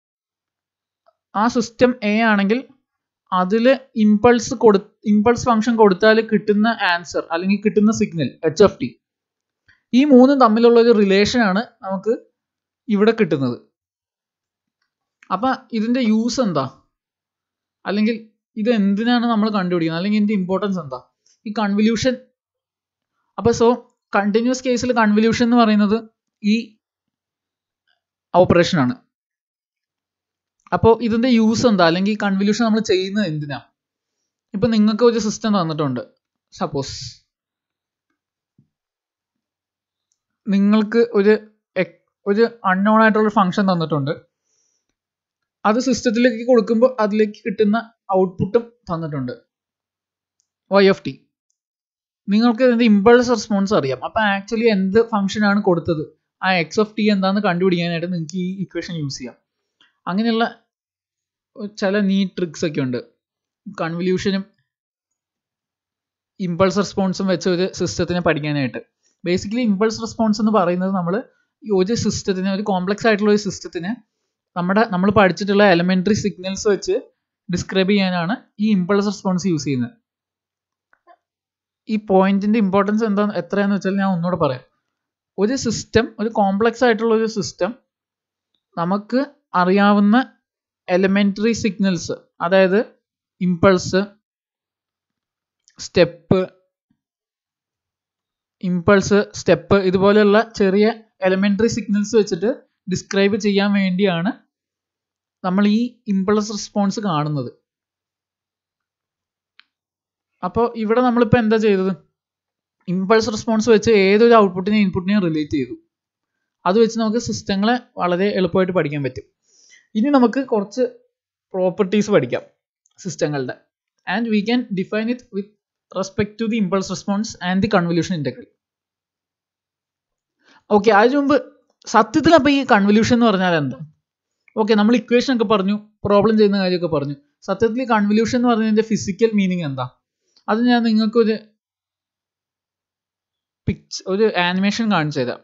ആ സിസ്റ്റം എ ആണെങ്കിൽ അതിൽ ഇമ്പൾസ് കൊടു ഇമ്പൾസ് ഫംഗ്ഷൻ കൊടുത്താൽ കിട്ടുന്ന ആൻസർ അല്ലെങ്കിൽ കിട്ടുന്ന സിഗ്നൽ എച്ച് ഓഫ് ടി ഈ മൂന്നും തമ്മിലുള്ള ഒരു റിലേഷൻ ആണ് നമുക്ക് ഇവിടെ കിട്ടുന്നത് അപ്പം ഇതിൻ്റെ യൂസ് എന്താ അല്ലെങ്കിൽ ഇത് എന്തിനാണ് നമ്മൾ കണ്ടുപിടിക്കുന്നത് അല്ലെങ്കിൽ ഇതിൻ്റെ ഇമ്പോർട്ടൻസ് എന്താ ഈ കൺവല്യൂഷൻ അപ്പോൾ സോ കണ്ടിന്യൂസ് കേസിൽ കൺവല്യൂഷൻ എന്ന് പറയുന്നത് ഈ ഓപ്പറേഷൻ ആണ് അപ്പോൾ ഇതിൻ്റെ യൂസ് എന്താ അല്ലെങ്കിൽ കൺവല്യൂഷൻ നമ്മൾ ചെയ്യുന്നത് എന്തിനാ ഇപ്പം നിങ്ങൾക്ക് ഒരു സിസ്റ്റം തന്നിട്ടുണ്ട് സപ്പോസ് നിങ്ങൾക്ക് ഒരു ഒരു അൺനോൺ ആയിട്ടുള്ള ഫംഗ്ഷൻ തന്നിട്ടുണ്ട് അത് സിസ്റ്റത്തിലേക്ക് കൊടുക്കുമ്പോൾ അതിലേക്ക് കിട്ടുന്ന ഔട്ട്പുട്ടും തന്നിട്ടുണ്ട് വൈ എഫ് ടി നിങ്ങൾക്ക് ഇതിൻ്റെ ഇമ്പൾസ് റെസ്പോൺസ് അറിയാം അപ്പോൾ ആക്ച്വലി എന്ത് ഫംഗ്ഷൻ ആണ് കൊടുത്തത് ആ എക്സ് ഓഫ് ടി എന്താണെന്ന് കണ്ടുപിടിക്കാനായിട്ട് നിങ്ങൾക്ക് ഈ ഇക്വേഷൻ യൂസ് ചെയ്യാം അങ്ങനെയുള്ള ചില നീ ട്രിക്സ് ഒക്കെ ഉണ്ട് കൺവല്യൂഷനും ഇമ്പൾസ് റെസ്പോൺസും വെച്ച ഒരു സിസ്റ്റത്തിനെ പഠിക്കാനായിട്ട് ബേസിക്കലി ഇമ്പൾസ് റെസ്പോൺസ് എന്ന് പറയുന്നത് നമ്മൾ ഈ ഒരു സിസ്റ്റത്തിന് ഒരു കോംപ്ലക്സ് ആയിട്ടുള്ള ഒരു സിസ്റ്റത്തിന് നമ്മുടെ നമ്മൾ പഠിച്ചിട്ടുള്ള എലമെൻ്ററി സിഗ്നൽസ് വെച്ച് ഡിസ്ക്രൈബ് ചെയ്യാനാണ് ഈ ഇമ്പൾസ് റെസ്പോൺസ് യൂസ് ചെയ്യുന്നത് ഈ പോയിന്റിന്റെ ഇമ്പോർട്ടൻസ് എന്താ എത്രയാന്ന് വെച്ചാൽ ഞാൻ ഒന്നുകൂടെ പറയാം ഒരു സിസ്റ്റം ഒരു കോംപ്ലക്സ് ആയിട്ടുള്ള ഒരു സിസ്റ്റം നമുക്ക് അറിയാവുന്ന എലമെൻ്ററി സിഗ്നൽസ് അതായത് ഇമ്പൾസ് സ്റ്റെപ്പ് ഇമ്പൾസ് സ്റ്റെപ്പ് ഇതുപോലെയുള്ള ചെറിയ എലമെൻ്ററി സിഗ്നൽസ് വെച്ചിട്ട് ഡിസ്ക്രൈബ് ചെയ്യാൻ വേണ്ടിയാണ് നമ്മൾ ഈ ഇമ്പൾസ് റെസ്പോൺസ് കാണുന്നത് അപ്പോൾ ഇവിടെ നമ്മളിപ്പോൾ എന്താ ചെയ്തത് ഇമ്പൾസ് റെസ്പോൺസ് വെച്ച് ഏതൊരു ഔട്ട്പുട്ടിനെയും ഇൻപുട്ടിനെയും റിലേറ്റ് ചെയ്തു അത് വെച്ച് നമുക്ക് സിസ്റ്റങ്ങളെ വളരെ എളുപ്പമായിട്ട് പഠിക്കാൻ പറ്റും ഇനി നമുക്ക് കുറച്ച് പ്രോപ്പർട്ടീസ് പഠിക്കാം സിസ്റ്റങ്ങളുടെ and we can define it with respect to the impulse response and the convolution integral okay അതിനു മുമ്പ് സത്യത്തിൽ അപ്പോൾ ഈ കൺവല്യൂഷൻ എന്ന് പറഞ്ഞാൽ എന്താ ഓക്കെ നമ്മൾ ഇക്വേഷൻ ഒക്കെ പറഞ്ഞു പ്രോബ്ലം ചെയ്യുന്ന കാര്യമൊക്കെ പറഞ്ഞു സത്യത്തിൽ കൺവല്യൂഷൻ എന്ന് പറഞ്ഞതിൻ്റെ ഫിസിക്കൽ മീനിങ് എന്താ അത് ഞാൻ നിങ്ങൾക്കൊരു പിക്ച് ഒരു ആനിമേഷൻ കാണിച്ചു തരാം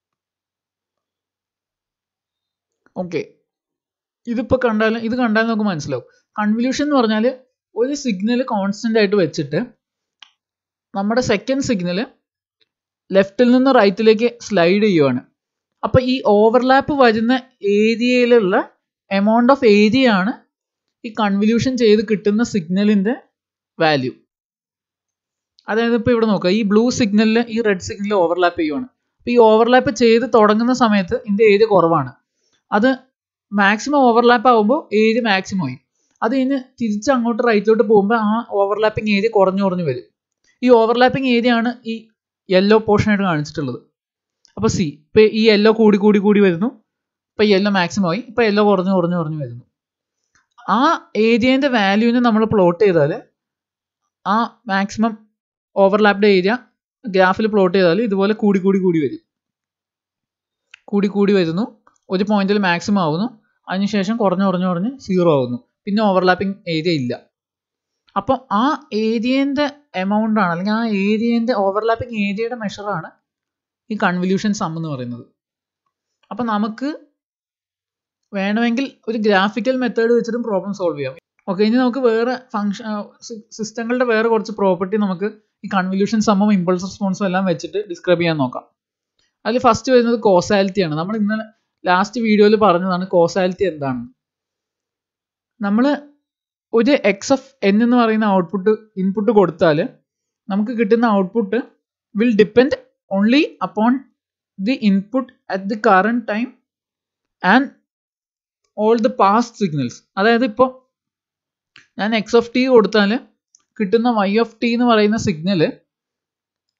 ഓക്കെ ഇതിപ്പോൾ കണ്ടാലും ഇത് കണ്ടാലും നമുക്ക് മനസ്സിലാവും കൺവല്യൂഷൻ എന്ന് പറഞ്ഞാൽ ഒരു സിഗ്നൽ കോൺസ്റ്റൻ്റ് ആയിട്ട് വെച്ചിട്ട് നമ്മുടെ സെക്കൻഡ് സിഗ്നൽ ലെഫ്റ്റിൽ നിന്ന് റൈറ്റിലേക്ക് സ്ലൈഡ് ചെയ്യുവാണ് അപ്പോൾ ഈ ഓവർലാപ്പ് വരുന്ന ഏരിയയിലുള്ള എമൗണ്ട് ഓഫ് ഏരിയ ആണ് ഈ കൺവല്യൂഷൻ ചെയ്ത് കിട്ടുന്ന സിഗ്നലിൻ്റെ വാല്യൂ അതായത് ഇപ്പോൾ ഇവിടെ നോക്കുക ഈ ബ്ലൂ സിഗ്നലിൽ ഈ റെഡ് സിഗ്നൽ ഓവർലാപ്പ് ചെയ്യുവാണ് അപ്പോൾ ഈ ഓവർലാപ്പ് ചെയ്ത് തുടങ്ങുന്ന സമയത്ത് ഇതിൻ്റെ ഏരിയ കുറവാണ് അത് മാക്സിമം ഓവർലാപ്പ് ആകുമ്പോൾ ഏരിയ മാക്സിമം ആയി അത് കഴിഞ്ഞ് തിരിച്ച് അങ്ങോട്ട് റൈറ്റിലോട്ട് പോകുമ്പോൾ ആ ഓവർലാപ്പിംഗ് ഏരിയ കുറഞ്ഞു കുറഞ്ഞു വരും ഈ ഓവർലാപ്പിംഗ് ഏരിയ ആണ് ഈ യെല്ലോ പോർഷനായിട്ട് കാണിച്ചിട്ടുള്ളത് അപ്പോൾ സി ഇപ്പോൾ ഈ യെല്ലോ കൂടി കൂടി കൂടി വരുന്നു ഇപ്പോൾ യെല്ലോ മാക്സിമം ആയി ഇപ്പോൾ യെല്ലോ കുറഞ്ഞു കുറഞ്ഞു കുറഞ്ഞു വരുന്നു ആ ഏരിയേൻ്റെ വാല്യൂവിനെ നമ്മൾ പ്ലോട്ട് ചെയ്താൽ ആ മാക്സിമം ഓവർലാപ്ഡ് ഏരിയ ഗ്രാഫിൽ പ്ലോട്ട് ചെയ്താൽ ഇതുപോലെ കൂടി കൂടി കൂടി വരും കൂടി കൂടി വരുന്നു ഒരു പോയിന്റിൽ മാക്സിമം ആവുന്നു അതിനുശേഷം കുറഞ്ഞു കുറഞ്ഞു കുറഞ്ഞ് സീറോ ആവുന്നു പിന്നെ ഓവർലാപ്പിംഗ് ഏരിയ ഇല്ല അപ്പോൾ ആ ഏരിയേൻ്റെ എമൗണ്ട് ആണ് അല്ലെങ്കിൽ ആ ഏരിയേൻ്റെ ഓവർലാപ്പിംഗ് ഏരിയയുടെ മെഷറാണ് ഈ കൺവല്യൂഷൻ സം എന്ന് പറയുന്നത് അപ്പം നമുക്ക് വേണമെങ്കിൽ ഒരു ഗ്രാഫിക്കൽ മെത്തേഡ് വെച്ചിട്ടും പ്രോബ്ലം സോൾവ് ചെയ്യാം ഓക്കെ ഇനി നമുക്ക് വേറെ ഫങ്ഷൻ സിസ്റ്റങ്ങളുടെ വേറെ കുറച്ച് പ്രോപ്പർട്ടി നമുക്ക് ഈ കൺവല്യൂഷൻ സമ്മും ഇമ്പൾസ് റെസ്പോൺസും എല്ലാം വെച്ചിട്ട് ഡിസ്ക്രൈബ് ചെയ്യാൻ നോക്കാം അതിൽ ഫസ്റ്റ് വരുന്നത് കോസാലിറ്റി ആണ് നമ്മൾ ഇന്നലെ ലാസ്റ്റ് വീഡിയോയിൽ പറഞ്ഞതാണ് കോസാലിറ്റി എന്താണ് നമ്മൾ ഒരു എക്സ് ഓഫ് എൻ എന്ന് പറയുന്ന ഔട്ട്പുട്ട് ഇൻപുട്ട് കൊടുത്താൽ നമുക്ക് കിട്ടുന്ന output will depend only upon the input at the current time and all the past signals അതായത് ഇപ്പോൾ ഞാൻ എക്സ് ഓഫ് ടി കൊടുത്താൽ കിട്ടുന്ന വൈ ഓഫ് ടി എന്ന് പറയുന്ന signal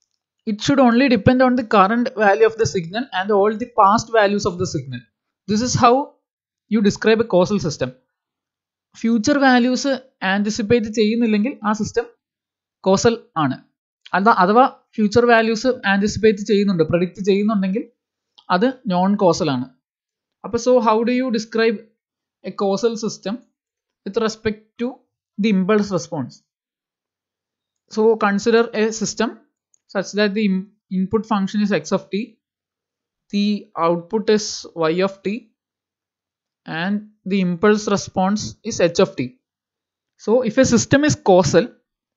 it should only depend on the current value of the signal and all the past values of the signal. This is how you describe a causal system. Future values anticipate ചെയ്യുന്നില്ലെങ്കിൽ ആ സിസ്റ്റം കോസൽ ആണ് അല്ല അഥവാ ഫ്യൂച്ചർ വാല്യൂസ് ആൻറ്റിസിപ്പേറ്റ് ചെയ്യുന്നുണ്ട് പ്രഡിക്റ്റ് ചെയ്യുന്നുണ്ടെങ്കിൽ അത് നോൺ കോസൽ ആണ് അപ്പോൾ so how do you describe a causal system with respect to the impulse response so consider a system such that the in- input function is x of t, the output is y of t, and the impulse response is h of t. So, if a system is causal,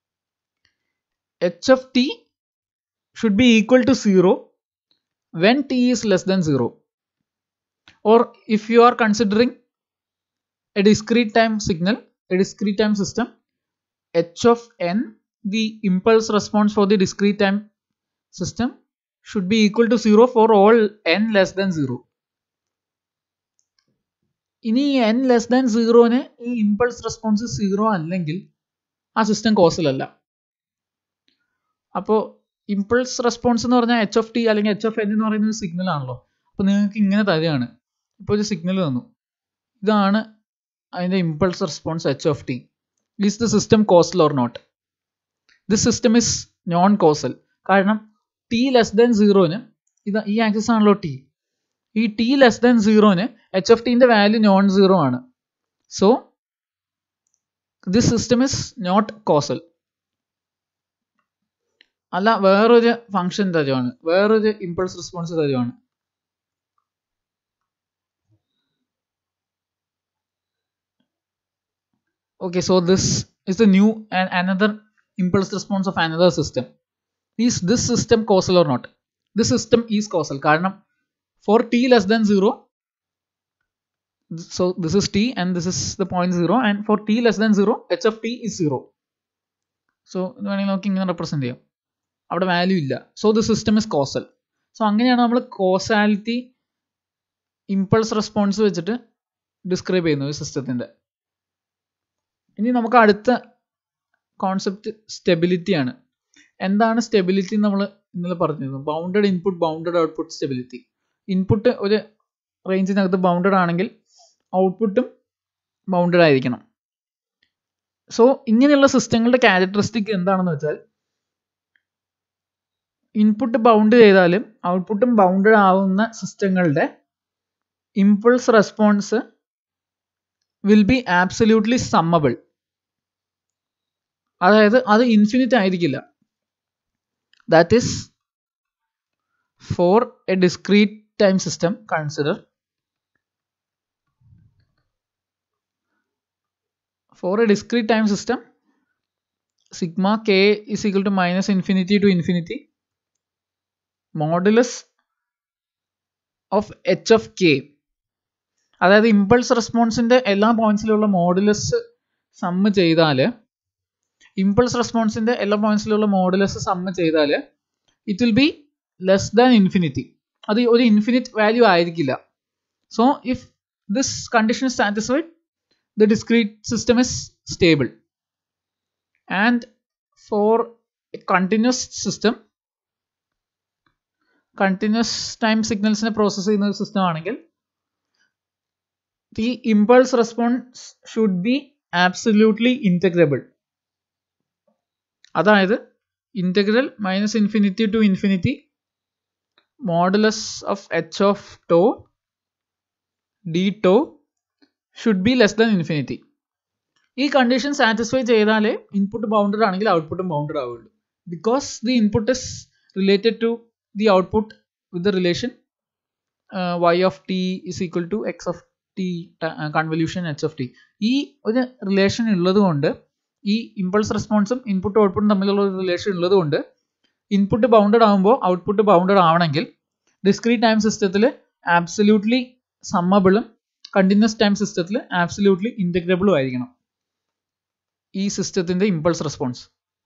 h of t should be equal to 0 when t is less than 0. Or if you are considering a discrete time signal, a discrete time system, h of n the impulse response for the discrete time system should be equal to 0 for all n less than 0. ഇനി എൻ ലെസ് ദാൻ സീറോന് ഈ ഇമ്പൾസ് റെസ്പോൺസ് സീറോ അല്ലെങ്കിൽ ആ സിസ്റ്റം കോസൽ അല്ല അപ്പോൾ ഇമ്പൾസ് റെസ്പോൺസ് എന്ന് പറഞ്ഞാൽ എച്ച് ഓഫ് ടി അല്ലെങ്കിൽ എച്ച് ഓഫ് എൻ എന്ന് പറയുന്ന ഒരു സിഗ്നൽ ആണല്ലോ അപ്പോൾ നിങ്ങൾക്ക് ഇങ്ങനെ തരികയാണ് ഇപ്പോൾ ഒരു സിഗ്നൽ തന്നു ഇതാണ് അതിൻ്റെ impulse response h of t is the system causal or not this system is non causal കാരണം ടി ലെസ് ദാൻ സീറോന് ഇത് ഈ ആക്സസ് ആണല്ലോ ടി ഈ ടി ലെസ് ദാൻ സീറോന് എച്ച് എഫ് ടിന്റെ വാല്യൂ നോൺ സീറോ ആണ് so this system is not causal അല്ല വേറൊരു ഫംഗ്ഷൻ തരുവാണ് വേറൊരു ഇമ്പൾസ് റെസ്പോൺസ് തരുവാണ് okay so this is the new and another impulse response of another system is this system causal or not this system is causal കാരണം for t less than 0 so this is t and this is the point 0 and for t less than 0 h of t is 0 so ഇത് വേണമെങ്കിൽ നമുക്ക് ഇങ്ങനെ റെപ്രസെന്റ് ചെയ്യാം അവിടെ വാല്യൂ ഇല്ല so the system is causal so അങ്ങനെയാണ് നമ്മൾ കോസാലിറ്റി ഇമ്പൾസ് റെസ്പോൺസ് വെച്ചിട്ട് ഡിസ്ക്രൈബ് ചെയ്യുന്നത് സിസ്റ്റത്തിൻ്റെ ഇനി നമുക്ക് അടുത്ത കോൺസെപ്റ്റ് സ്റ്റെബിലിറ്റി ആണ് എന്താണ് സ്റ്റെബിലിറ്റി നമ്മൾ ഇന്നലെ പറഞ്ഞിരുന്നു bounded input bounded output stability input ഒരു റേഞ്ചിനകത്ത് ബൗണ്ടഡ് ആണെങ്കിൽ ഔട്ട്പുട്ടും ബൗണ്ടഡ് ആയിരിക്കണം സോ ഇങ്ങനെയുള്ള സിസ്റ്റങ്ങളുടെ ക്യാരക്ടറിസ്റ്റിക് എന്താണെന്ന് വെച്ചാൽ ഇൻപുട്ട് ബൗണ്ട് ചെയ്താലും ഔട്ട്പുട്ടും ബൗണ്ടഡ് ആവുന്ന സിസ്റ്റങ്ങളുടെ impulse response will be absolutely summable അതായത് അത് ഇൻഫിനിറ്റ് ആയിരിക്കില്ല that is for a discrete time system consider for a discrete time system sigma k is equal to minus infinity to infinity modulus of h of k അതായത് ഇമ്പൾസ് റെസ്പോൺസിന്റെ എല്ലാ പോയിന്റ്സിലുള്ള മോഡുലസ് സമ്മ് ചെയ്താൽ ഇമ്പൾസ് റെസ്പോൺസിന്റെ എല്ലാ പോയിന്റ്സിലുള്ള മോഡുലസ് സമ്മ് ചെയ്താൽ it will be less than infinity അത് ഒരു ഇൻഫിനിറ്റ് വാല്യൂ ആയിരിക്കില്ല so if this condition satisfied the discrete system is stable and for a continuous system continuous time signalsനെ പ്രോസസ് ചെയ്യുന്ന ഒരു സിസ്റ്റം ആണെങ്കിൽ the impulse response should be absolutely integrable അതായത് integral minus infinity to infinity modulus of h of tau d tau should be less than infinity ഈ കണ്ടീഷൻ സാറ്റിസ്ഫൈ ചെയ്താലേ ഇൻപുട്ട് ബൗണ്ടഡ് ആണെങ്കിൽ ഔട്ട്പുട്ടും ബൗണ്ടഡ് ആവുള്ളൂ because the input is related to the output with the relation y of T is equal to X of T convolution H of t ഈ ഒരു റിലേഷൻ ഉള്ളത് കൊണ്ട് ഈ ഇമ്പൾസ് റെസ്പോൺസും ഇൻപുട്ട് ഔട്ട്പുട്ടും തമ്മിലുള്ള ഒരു റിലേഷൻ ഉള്ളത് കൊണ്ട് ഇൻപുട്ട് ബൗണ്ടഡ് ആകുമ്പോൾ ഔട്ട്പുട്ട് ബൗണ്ടഡ് ആവണമെങ്കിൽ ഡിസ്ക്രീറ്റ് ടൈം സിസ്റ്റത്തിൽ ആബ്സല്യൂട്ട്ലി സമ്മബിളും കണ്ടിന്യൂസ് ടൈം സിസ്റ്റത്തിൽ ആബ്സല്യൂട്ട്ലി ഇൻറ്റഗ്രബിളും ആയിരിക്കണം ഈ സിസ്റ്റത്തിൻ്റെ ഇമ്പൾസ് റെസ്പോൺസ്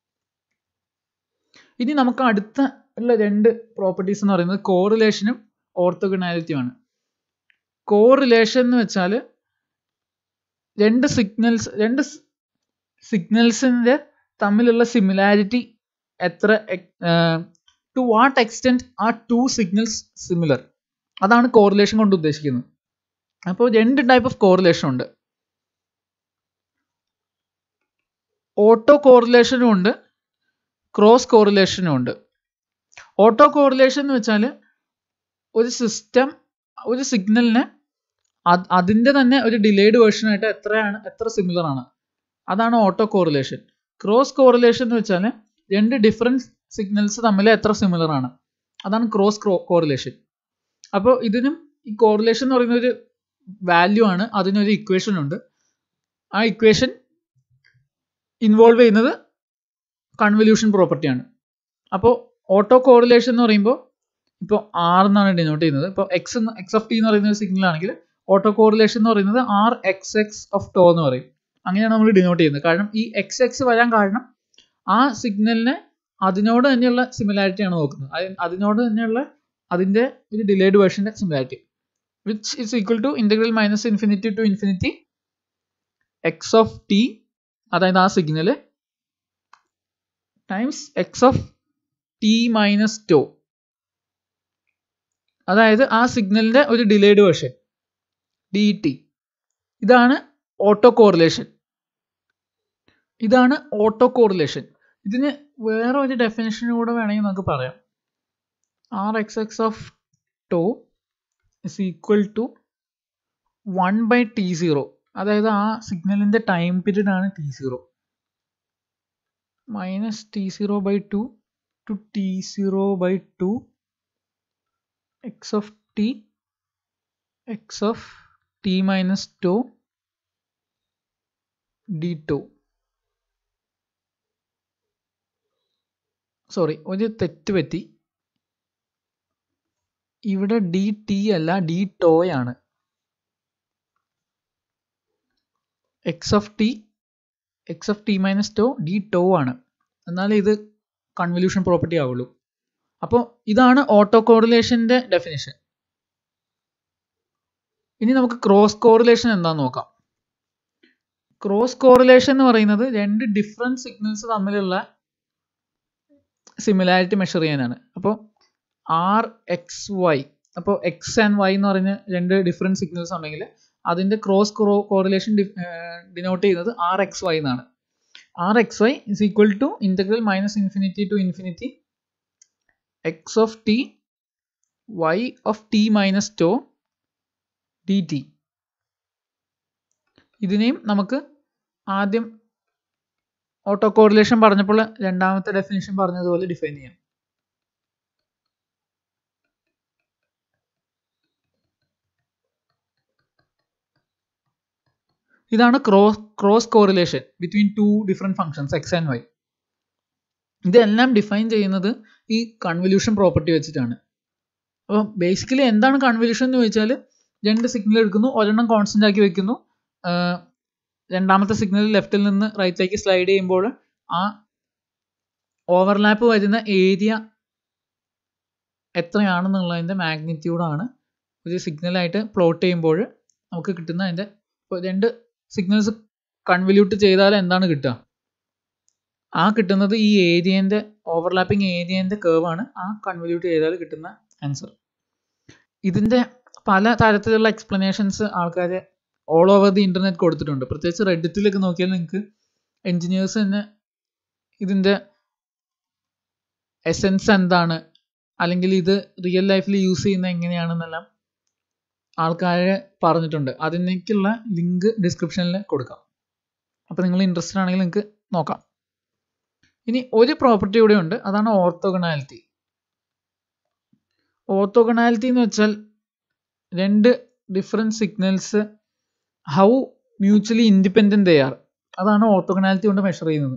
ഇനി നമുക്ക് അടുത്ത ഉള്ള രണ്ട് പ്രോപ്പർട്ടീസ് എന്ന് പറയുന്നത് കോറിലേഷനും ഓർത്തോഗണാലിറ്റിയുമാണ് കോറിലേഷൻ എന്ന് വെച്ചാൽ രണ്ട് സിഗ്നൽസ് രണ്ട് സിഗ്നൽസിൻ്റെ തമ്മിലുള്ള സിമിലാരിറ്റി എത്ര to what extent are two signals similar അതാണ് കോറിലേഷൻ കൊണ്ട് ഉദ്ദേശിക്കുന്നത് അപ്പോൾ രണ്ട് ടൈപ്പ് ഓഫ് കോറിലേഷൻ ഉണ്ട് ഓട്ടോ കോറിലേഷനും ഉണ്ട് ക്രോസ് കോറിലേഷനും ഉണ്ട് ഓട്ടോ കോറിലേഷൻ എന്ന് വെച്ചാൽ ഒരു സിസ്റ്റം ഒരു സിഗ്നലിനെ അതിൻ്റെ തന്നെ ഒരു ഡിലേഡ് വേർഷനായിട്ട് എത്രയാണ് എത്ര സിമിലർ ആണ് അതാണ് ഓട്ടോ കോറിലേഷൻ ക്രോസ് കോറിലേഷൻ എന്ന് വെച്ചാൽ രണ്ട് ഡിഫറെൻറ്റ് സിഗ്നൽസ് തമ്മിൽ എത്ര സിമിലർ ആണ് അതാണ് ക്രോസ് കോറിലേഷൻ അപ്പോൾ ഇതിനും ഈ കോറിലേഷൻ എന്ന് പറയുന്ന ഒരു വാല്യൂ ആണ് അതിനൊരു ഇക്വേഷൻ ഉണ്ട് ആ ഇക്വേഷൻ ഇൻവോൾവ് ചെയ്യുന്നത് കൺവല്യൂഷൻ പ്രോപ്പർട്ടിയാണ് അപ്പോൾ ഓട്ടോ കോറിലേഷൻ എന്ന് പറയുമ്പോൾ ഇപ്പോൾ ആർ എന്നാണ് ഡിനോട്ട് ചെയ്യുന്നത് ഇപ്പോൾ എക്സ് എക്സ് ഓഫ് ടി എന്ന് പറയുന്ന ഒരു സിഗ്നൽ ആണെങ്കിൽ ഓട്ടോ കോറിലേഷൻ എന്ന് പറയുന്നത് r x x of tau എന്ന് പറയും അങ്ങനെയാണ് നമ്മൾ ഡിനോട്ട് ചെയ്യുന്നത് കാരണം ഈ എക്സ് എക്സ് വരാൻ കാരണം ആ സിഗ്നലിനെ അതിനോട് തന്നെയുള്ള സിമിലാരിറ്റിയാണ് നോക്കുന്നത് അതിനോട് തന്നെയുള്ള അതിൻ്റെ ഒരു ഡിലേഡ് വേർഷൻ്റെ similarity which is equal to integral minus infinity to infinity X of t അതായത് ആ signal times x of T minus tau അതായത് ആ സിഗ്നലിൻ്റെ ഒരു ഡിലേഡ് വേർഷൻ ഡി ടി ഇതാണ് ഓട്ടോ കോറിലേഷൻ ഇതാണ് ഓട്ടോ കോറിലേഷൻ ഇതിന് വേറെ ഒരു ഡെഫിനേഷൻ കൂടെ വേണമെങ്കിൽ നമുക്ക് പറയാം r x x of tau is equal to one by t zero അതായത് ആ സിഗ്നലിൻ്റെ ടൈം പീരീഡ് ആണ് t zero minus t zero by two to t zero by two X of t x of T minus tau d tau sorry ഒരു തെറ്റ് പറ്റി ഇവിടെ ഡി ടി അല്ല ഡി ടോയാണ് x of t x of T minus tau d tau ആണ് എന്നാലേ ഇത് കൺവല്യൂഷൻ പ്രോപ്പർട്ടി ആവുള്ളൂ അപ്പോൾ ഇതാണ് ഓട്ടോ കോറിലേഷൻ്റെ ഡെഫിനിഷൻ ഇനി നമുക്ക് ക്രോസ് കോറിലേഷൻ എന്താന്ന് നോക്കാം ക്രോസ് കോറിലേഷൻ എന്ന് പറയുന്നത് രണ്ട് ഡിഫറെൻറ്റ് സിഗ്നൽസ് തമ്മിലുള്ള സിമിലാരിറ്റി മെഷർ ചെയ്യാനാണ് അപ്പോൾ ആർ എക്സ് വൈ അപ്പോൾ എക്സ് ആൻഡ് വൈ എന്ന് പറയുന്ന രണ്ട് ഡിഫറെൻറ്റ് സിഗ്നൽസ് ഉണ്ടെങ്കിൽ അതിൻ്റെ ക്രോസ് കോറിലേഷൻ ഡിനോട്ട് ചെയ്യുന്നത് ആർ എക്സ് വൈ എന്നാണ് r x y is equal to integral minus infinity to infinity X of t y of T minus tau d t ഇതിനെയും നമുക്ക് ആദ്യം ഓട്ടോ കോറിലേഷൻ പറഞ്ഞപ്പോൾ രണ്ടാമത്തെ ഡെഫിനിഷൻ പറഞ്ഞതുപോലെ ഡിഫൈൻ ചെയ്യാം ഇതാണ് cross cross correlation between two different functions x and y ഇതെല്ലാം ഡിഫൈൻ ചെയ്യുന്നത് ഈ കൺവല്യൂഷൻ പ്രോപ്പർട്ടി വെച്ചിട്ടാണ് അപ്പോൾ ബേസിക്കലി എന്താണ് കൺവല്യൂഷൻ എന്ന് ചോദിച്ചാൽ രണ്ട് സിഗ്നൽ എടുക്കുന്നു ഒരെണ്ണം കോൺസ്റ്റൻ്റ് ആക്കി വെക്കുന്നു രണ്ടാമത്തെ സിഗ്നൽ ലെഫ്റ്റിൽ നിന്ന് റൈറ്റിലേക്ക് സ്ലൈഡ് ചെയ്യുമ്പോൾ ആ ഓവർലാപ്പ് വരുന്ന ഏരിയ എത്രയാണെന്നുള്ളതിൻ്റെ മാഗ്നിറ്റ്യൂഡാണ് ഒരു സിഗ്നലായിട്ട് പ്ലോട്ട് ചെയ്യുമ്പോൾ നമുക്ക് കിട്ടുന്ന അതിൻ്റെ രണ്ട് സിഗ്നൽസ് കൺവല്യൂട്ട് ചെയ്താൽ എന്താണ് കിട്ടുക ആ കിട്ടുന്നത് ഈ ഏരിയൻ്റെ ഓവർലാപ്പിംഗ് ഏരിയൻ്റെ കേവാണ് ആ കൺവല്യൂട്ട് ചെയ്താൽ കിട്ടുന്ന ആൻസർ ഇതിൻ്റെ പല തരത്തിലുള്ള എക്സ്പ്ലനേഷൻസ് ആൾക്കാർ ഓൾ ഓവർ ദി ഇൻ്റർനെറ്റ് കൊടുത്തിട്ടുണ്ട് പ്രത്യേകിച്ച് റെഡിറ്റിലൊക്കെ നോക്കിയാൽ നിങ്ങൾക്ക് എൻജിനീയേഴ്സ് തന്നെ ഇതിൻ്റെ എസെൻസ് എന്താണ് അല്ലെങ്കിൽ ഇത് റിയൽ ലൈഫിൽ യൂസ് ചെയ്യുന്നത് എങ്ങനെയാണെന്നെല്ലാം ആൾക്കാർ പറഞ്ഞിട്ടുണ്ട് അതിനേക്കുള്ള ലിങ്ക് ഡിസ്ക്രിപ്ഷനിൽ കൊടുക്കാം അപ്പോൾ നിങ്ങൾ ഇൻട്രസ്റ്റഡ് ആണെങ്കിൽ നിങ്ങൾക്ക് നോക്കാം ഇനി ഒരു പ്രോപ്പർട്ടി കൂടെ ഉണ്ട് അതാണ് ഓർത്തോഗണാലിറ്റി ഓർത്തോഗണാലിറ്റി എന്ന് വെച്ചാൽ രണ്ട് different signals how mutually independent they are അതാണ് ഓർത്തോഗണാലിറ്റി കൊണ്ട് മെഷർ ചെയ്യുന്നത്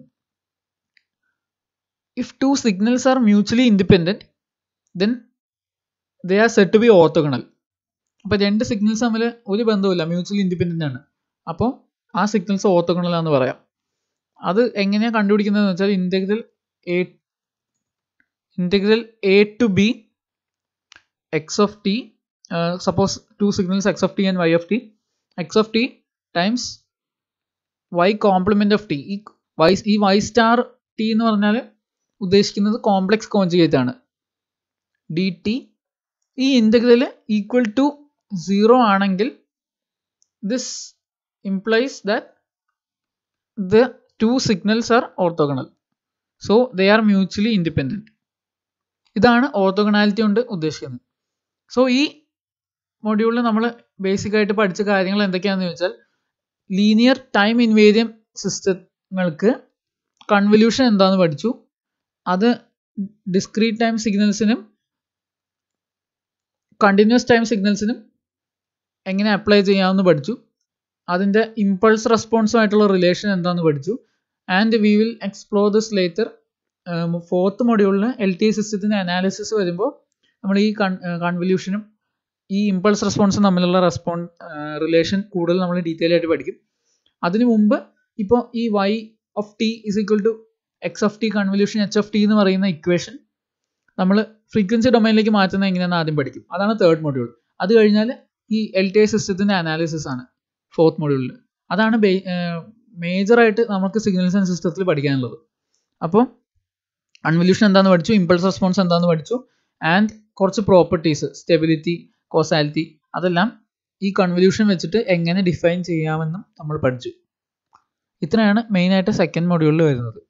if two signals are mutually independent then they are set to be orthogonal അപ്പോൾ രണ്ട് സിഗ്നൽസ് തമ്മിൽ ഒരു ബന്ധവുമില്ല മ്യൂച്വലി ഇൻഡിപെൻഡൻ്റ് ആണ് അപ്പോൾ ആ സിഗ്നൽസ് ഓർത്തോഗണൽ ആണെന്ന് പറയാം അത് എങ്ങനെയാണ് കണ്ടുപിടിക്കുന്നതെന്ന് വെച്ചാൽ integral a integral a to b x of t suppose two signals x of t and y of t x of t times y complement of t ഈ വൈ ഈ വൈ സ്റ്റാർ ടി എന്ന് പറഞ്ഞാൽ ഉദ്ദേശിക്കുന്നത് കോംപ്ലക്സ് കോൺജുഗേറ്റ് ആണ് ഡി ടി ഈ ഇൻ്റഗ്രൽ ഈക്വൽ ടു സീറോ ആണെങ്കിൽ this implies that the two signals are orthogonal so they are mutually independent ഇതാണ് ഓർത്തോഗണാലിറ്റി കൊണ്ട് ഉദ്ദേശിക്കുന്നത് സോ ഈ മൊഡ്യൂളിൽ നമ്മൾ ബേസിക് ആയിട്ട് പഠിച്ച കാര്യങ്ങൾ എന്തൊക്കെയാണെന്ന് ചോദിച്ചാൽ ലീനിയർ ടൈം ഇൻവേരിയം സിസ്റ്റങ്ങൾക്ക് കൺവല്യൂഷൻ എന്താണെന്ന് പഠിച്ചു അത് ഡിസ്ക്രീറ്റ് ടൈം സിഗ്നൽസിനും കണ്ടിന്യൂസ് ടൈം സിഗ്നൽസിനും എങ്ങനെ അപ്ലൈ ചെയ്യാമെന്ന് പഠിച്ചു അതിൻ്റെ ഇമ്പൾസ് റെസ്പോൺസുമായിട്ടുള്ള റിലേഷൻ എന്താണെന്ന് പഠിച്ചു and we will explore this later fourth മൊഡ്യൂളിൽ എൽ ടി സിസ്റ്റത്തിൻ്റെ അനാലിസിസ് വരുമ്പോൾ നമ്മൾ ഈ കൺ കൺവല്യൂഷനും ഈ ഇമ്പൾസ് റെസ്പോൺസും തമ്മിലുള്ള റെസ്പോൺ റിലേഷൻ കൂടുതൽ നമ്മൾ ഡീറ്റെയിൽ ആയിട്ട് പഠിക്കും അതിനു മുമ്പ് ഇപ്പോൾ ഈ Y of T is equal to X of T convolution H of T എന്ന് പറയുന്ന ഇക്വേഷൻ നമ്മൾ ഫ്രീക്വൻസി ഡൊമൈനിലേക്ക് മാറ്റുന്നത് എങ്ങനെയാണെന്ന് ആദ്യം പഠിക്കും അതാണ് തേർഡ് മൊഡ്യൂൾ അത് കഴിഞ്ഞാൽ ഈ എൽ ടി ഐ സിസ്റ്റത്തിൻ്റെ അനാലിസിസ് ആണ് ഫോർത്ത് മൊഡ്യൂളിൽ അതാണ് മേജറായിട്ട് നമുക്ക് സിഗ്നൽസ് ആൻഡ് സിസ്റ്റത്തിൽ പഠിക്കാനുള്ളത് അപ്പോൾ കൺവല്യൂഷൻ എന്താണെന്ന് പഠിച്ചു ഇമ്പൾസ് റെസ്പോൺസ് എന്താണെന്ന് പഠിച്ചു ആൻഡ് കുറച്ച് പ്രോപ്പർട്ടീസ് സ്റ്റെബിലിറ്റി കോസാലിറ്റി അതെല്ലാം ഈ കൺവല്യൂഷൻ വെച്ചിട്ട് എങ്ങനെ ഡിഫൈൻ ചെയ്യാമെന്നും നമ്മൾ പഠിച്ചു ഇത്രയാണ് മെയിനായിട്ട് സെക്കൻഡ് മൊഡ്യൂളിൽ വരുന്നത്